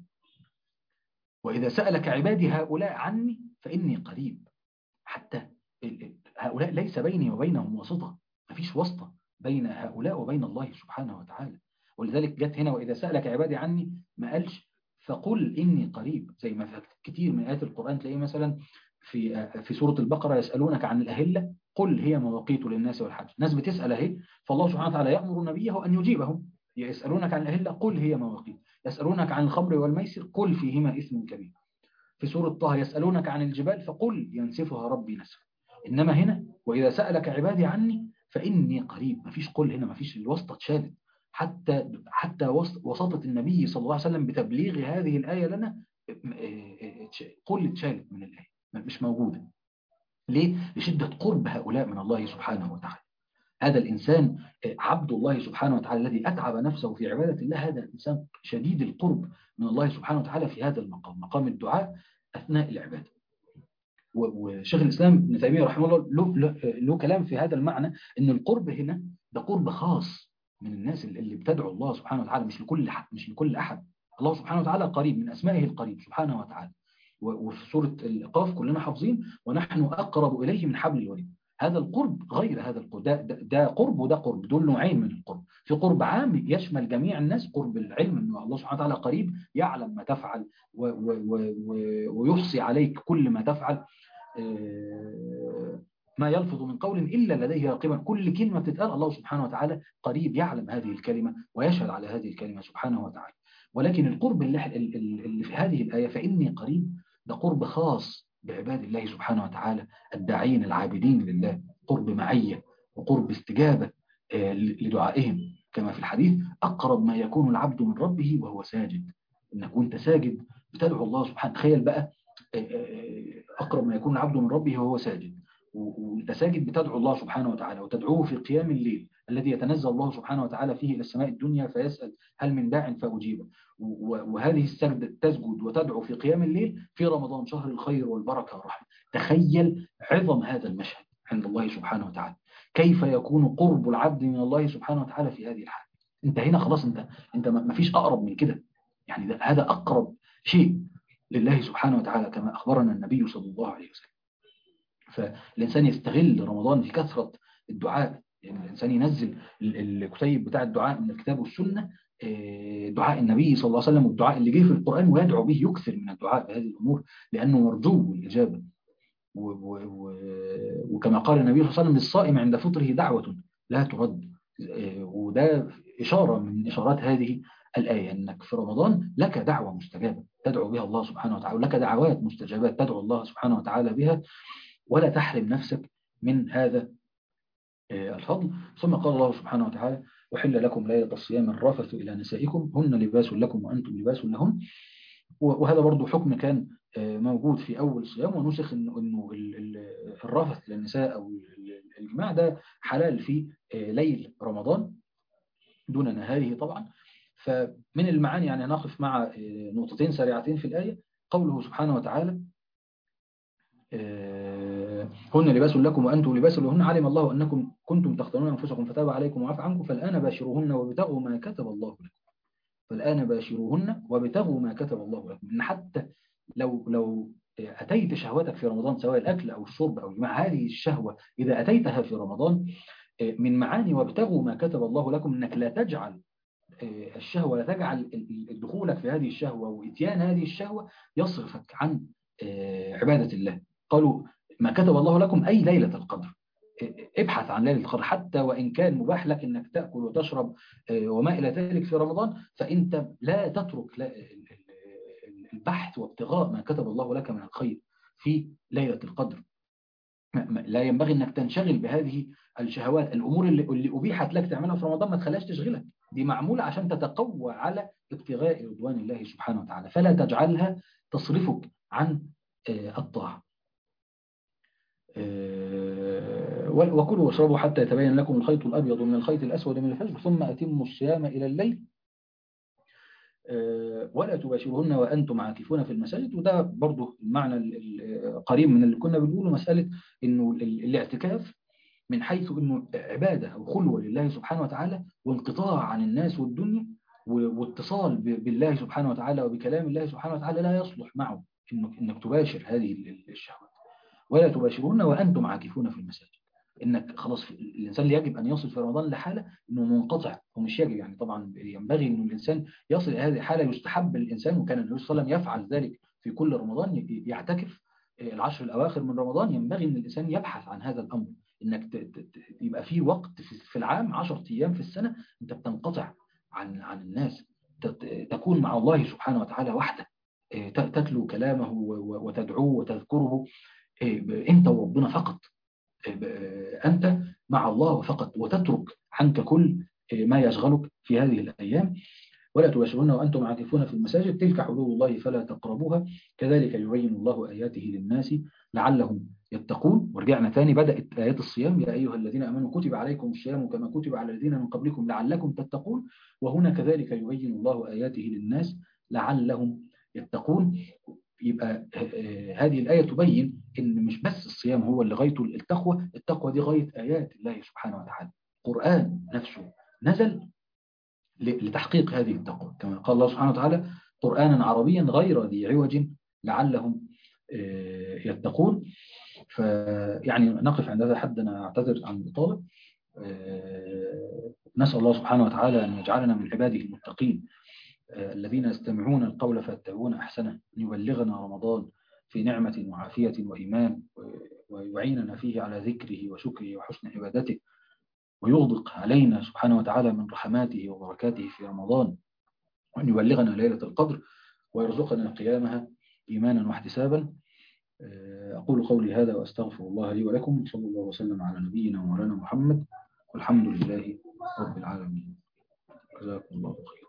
وإذا سألك عبادي هؤلاء عني فإني قريب حتى ال- ال- هؤلاء ليس بيني وبينهم واسطة مفيش واسطة بين هؤلاء وبين الله سبحانه وتعالى ولذلك جت هنا وإذا سألك عبادي عني ما قالش فقل إني قريب زي ما في كتير من آيات القرآن تلاقيه مثلا في في سورة البقرة يسألونك عن الأهلة قل هي مواقيت للناس والحج ناس بتسأل اهي فالله سبحانه وتعالى يأمر نبيه أن يجيبهم يسألونك عن الأهلة قل هي مواقيت يسألونك عن الخمر والميسر قل فيهما إثم كبير في سورة طه يسألونك عن الجبال فقل ينسفها ربي نسفا إنما هنا وإذا سألك عبادي عني فإني قريب مفيش قل هنا مفيش الواسطة اتشالت حتى حتى وسط- وساطة النبي صلى الله عليه وسلم بتبليغ هذه الآية لنا قل اتشالت من الآية مش موجودة ليه؟ لشدة قرب هؤلاء من الله سبحانه وتعالى هذا الإنسان عبد الله سبحانه وتعالى الذي أتعب نفسه في عبادة الله هذا الإنسان شديد القرب من الله سبحانه وتعالى في هذا المقام مقام الدعاء أثناء العبادة و- وشيخ الإسلام ابن تيمية رحمه الله له, له, له كلام في هذا المعنى أن القرب هنا ده قرب خاص من الناس اللي اللي بتدعو الله سبحانه وتعالى مش لكل حد مش لكل أحد الله سبحانه وتعالى قريب من أسمائه القريب سبحانه وتعالى و- وفي سورة القاف كلنا حافظين ونحن أقرب إليه من حبل الوريد هذا القرب غير هذا القرب ده, ده, ده قرب وده قرب دول نوعين من القرب في قرب عام يشمل جميع الناس قرب العلم أن الله سبحانه وتعالى قريب يعلم ما تفعل و و و و ويحصي عليك كل ما تفعل آه، ما يلفظ من قول إلا لديه رقيبا كل كلمة بتتقال الله سبحانه وتعالى قريب يعلم هذه الكلمة ويشهد على هذه الكلمة سبحانه وتعالى ولكن القرب اللي, اللي اللي في هذه الآية فإني قريب ده قرب خاص بعباد الله سبحانه وتعالى الداعين العابدين لله قرب معية وقرب استجابة آه، لدعائهم كما في الحديث أقرب ما يكون العبد من ربه وهو ساجد إنك وانت ساجد بتدعو الله سبحانه تخيل بقى آه، آه، أقرب ما يكون العبد من ربه وهو ساجد و- وانت ساجد بتدعو الله سبحانه وتعالى وتدعوه في قيام الليل الذي يتنزل الله سبحانه وتعالى فيه إلى السماء الدنيا فيسأل هل من داع فأجيبه و- وهذه السجدة تسجد وتدعو في قيام الليل في رمضان شهر الخير والبركة والرحمة تخيل عظم هذا المشهد عند الله سبحانه وتعالى كيف يكون قرب العبد من الله سبحانه وتعالى في هذه الحال انت هنا خلاص انت انت ما فيش اقرب من كده يعني ده هذا اقرب شيء لله سبحانه وتعالى كما اخبرنا النبي صلى الله عليه وسلم فالانسان يستغل رمضان في كثره الدعاء يعني الانسان ينزل الكتيب بتاع الدعاء من الكتاب والسنه دعاء النبي صلى الله عليه وسلم والدعاء اللي جه في القرآن ويدعو به يكثر من الدعاء بهذه الأمور لأنه مرجو الإجابة و و و وكما قال النبي صلى الله عليه وسلم للصائم عند فطره دعوة لا ترد وده إشارة من إشارات هذه الآية أنك في رمضان لك دعوة مستجابة تدعو بها الله سبحانه وتعالى لك دعوات مستجابات تدعو الله سبحانه وتعالى بها ولا تحرم نفسك من هذا الفضل ثم قال الله سبحانه وتعالى وحل لكم ليلة الصيام الرفث إلى نسائكم هن لباس لكم وأنتم لباس لهم وهذا برضو حكم كان موجود في أول الصيام ونسخ إنه, إنه الرفث للنساء أو الجماع ده حلال في ليل رمضان دون نهاره طبعا فمن المعاني يعني نقف مع نقطتين سريعتين في الآية قوله سبحانه وتعالى هن لباس لكم وأنتم لباس لهن علم الله أنكم كنتم تختارون أنفسكم فتاب عليكم وعفى عنكم فالآن باشروهن وابتغوا ما كتب الله لكم فالآن باشروهن وابتغوا ما كتب الله لكم إن حتى لو لو أتيت شهوتك في رمضان سواء الأكل أو الشرب أو جماع هذه الشهوة إذا أتيتها في رمضان من معاني وابتغوا ما كتب الله لكم أنك لا تجعل الشهوة لا تجعل دخولك في هذه الشهوة وإتيان هذه الشهوة يصرفك عن عبادة الله قالوا ما كتب الله لكم أي ليلة القدر ابحث عن ليلة القدر حتى وإن كان مباح لك أنك تأكل وتشرب وما إلى ذلك في رمضان فأنت لا تترك البحث وابتغاء ما كتب الله لك من الخير في ليلة القدر لا ينبغي أنك تنشغل بهذه الشهوات الأمور اللي, اللي أبيحت لك تعملها في رمضان ما تخليهاش تشغلك دي معمولة عشان تتقوى على ابتغاء رضوان الله سبحانه وتعالى فلا تجعلها تصرفك عن الطاعة وكلوا واشربوا حتى يتبين لكم الخيط الأبيض من الخيط الأسود من الفجر ثم أتموا الصيام إلى الليل ولا تباشرهن وأنتم عاكفون في المساجد وده برضو المعنى القريب من اللي كنا بنقوله مسألة إنه الاعتكاف من حيث إنه عبادة أو خلوة لله سبحانه وتعالى وانقطاع عن الناس والدنيا واتصال بالله سبحانه وتعالى وبكلام الله سبحانه وتعالى لا يصلح معه إنك, إنك تباشر هذه الشهوات ولا تباشرون وأنتم عاكفون في المساجد إنك خلاص الإنسان يجب أن يصل في رمضان لحالة إنه منقطع ومش يجب يعني طبعا ينبغي إنه الإنسان يصل إلى هذه الحالة يستحب الإنسان وكان النبي صلى الله عليه وسلم يفعل ذلك في كل رمضان يعتكف العشر الأواخر من رمضان ينبغي إن الإنسان يبحث عن هذا الأمر إنك يبقى في وقت في العام 10 أيام في السنة أنت بتنقطع عن عن الناس تكون مع الله سبحانه وتعالى وحده تتلو كلامه وتدعوه وتذكره أنت وربنا فقط أنت مع الله فقط وتترك عنك كل ما يشغلك في هذه الأيام ولا تباشرون وأنتم عاكفون في المساجد تلك حدود الله فلا تقربوها كذلك يبين الله آياته للناس لعلهم يتقون ورجعنا ثاني بدأت آيات الصيام يا أيها الذين أمنوا كتب عليكم الصيام كما كتب على الذين من قبلكم لعلكم تتقون وهنا كذلك يبين الله آياته للناس لعلهم يتقون يبقى هذه الآية تبين إن مش بس الصيام هو اللي غايته التقوى التقوى دي غاية آيات الله سبحانه وتعالى القرآن نفسه نزل لتحقيق هذه التقوى كما قال الله سبحانه وتعالى قرآنا عربيا غير ذي عوج لعلهم يتقون فيعني نقف عند هذا الحد أنا أعتذر عن الإطالة نسأل الله سبحانه وتعالى أن يجعلنا من عباده المتقين الذين يستمعون القول فيتبعون أحسنه أن يبلغنا رمضان في نعمة وعافية وإيمان ويعيننا فيه على ذكره وشكره وحسن عبادته ويغدق علينا سبحانه وتعالى من رحماته وبركاته في رمضان وأن يبلغنا ليلة القدر ويرزقنا قيامها إيمانا واحتسابا أقول قولي هذا وأستغفر الله لي ولكم صلى الله وسلم على نبينا ومولانا محمد والحمد لله رب العالمين جزاكم الله خيرا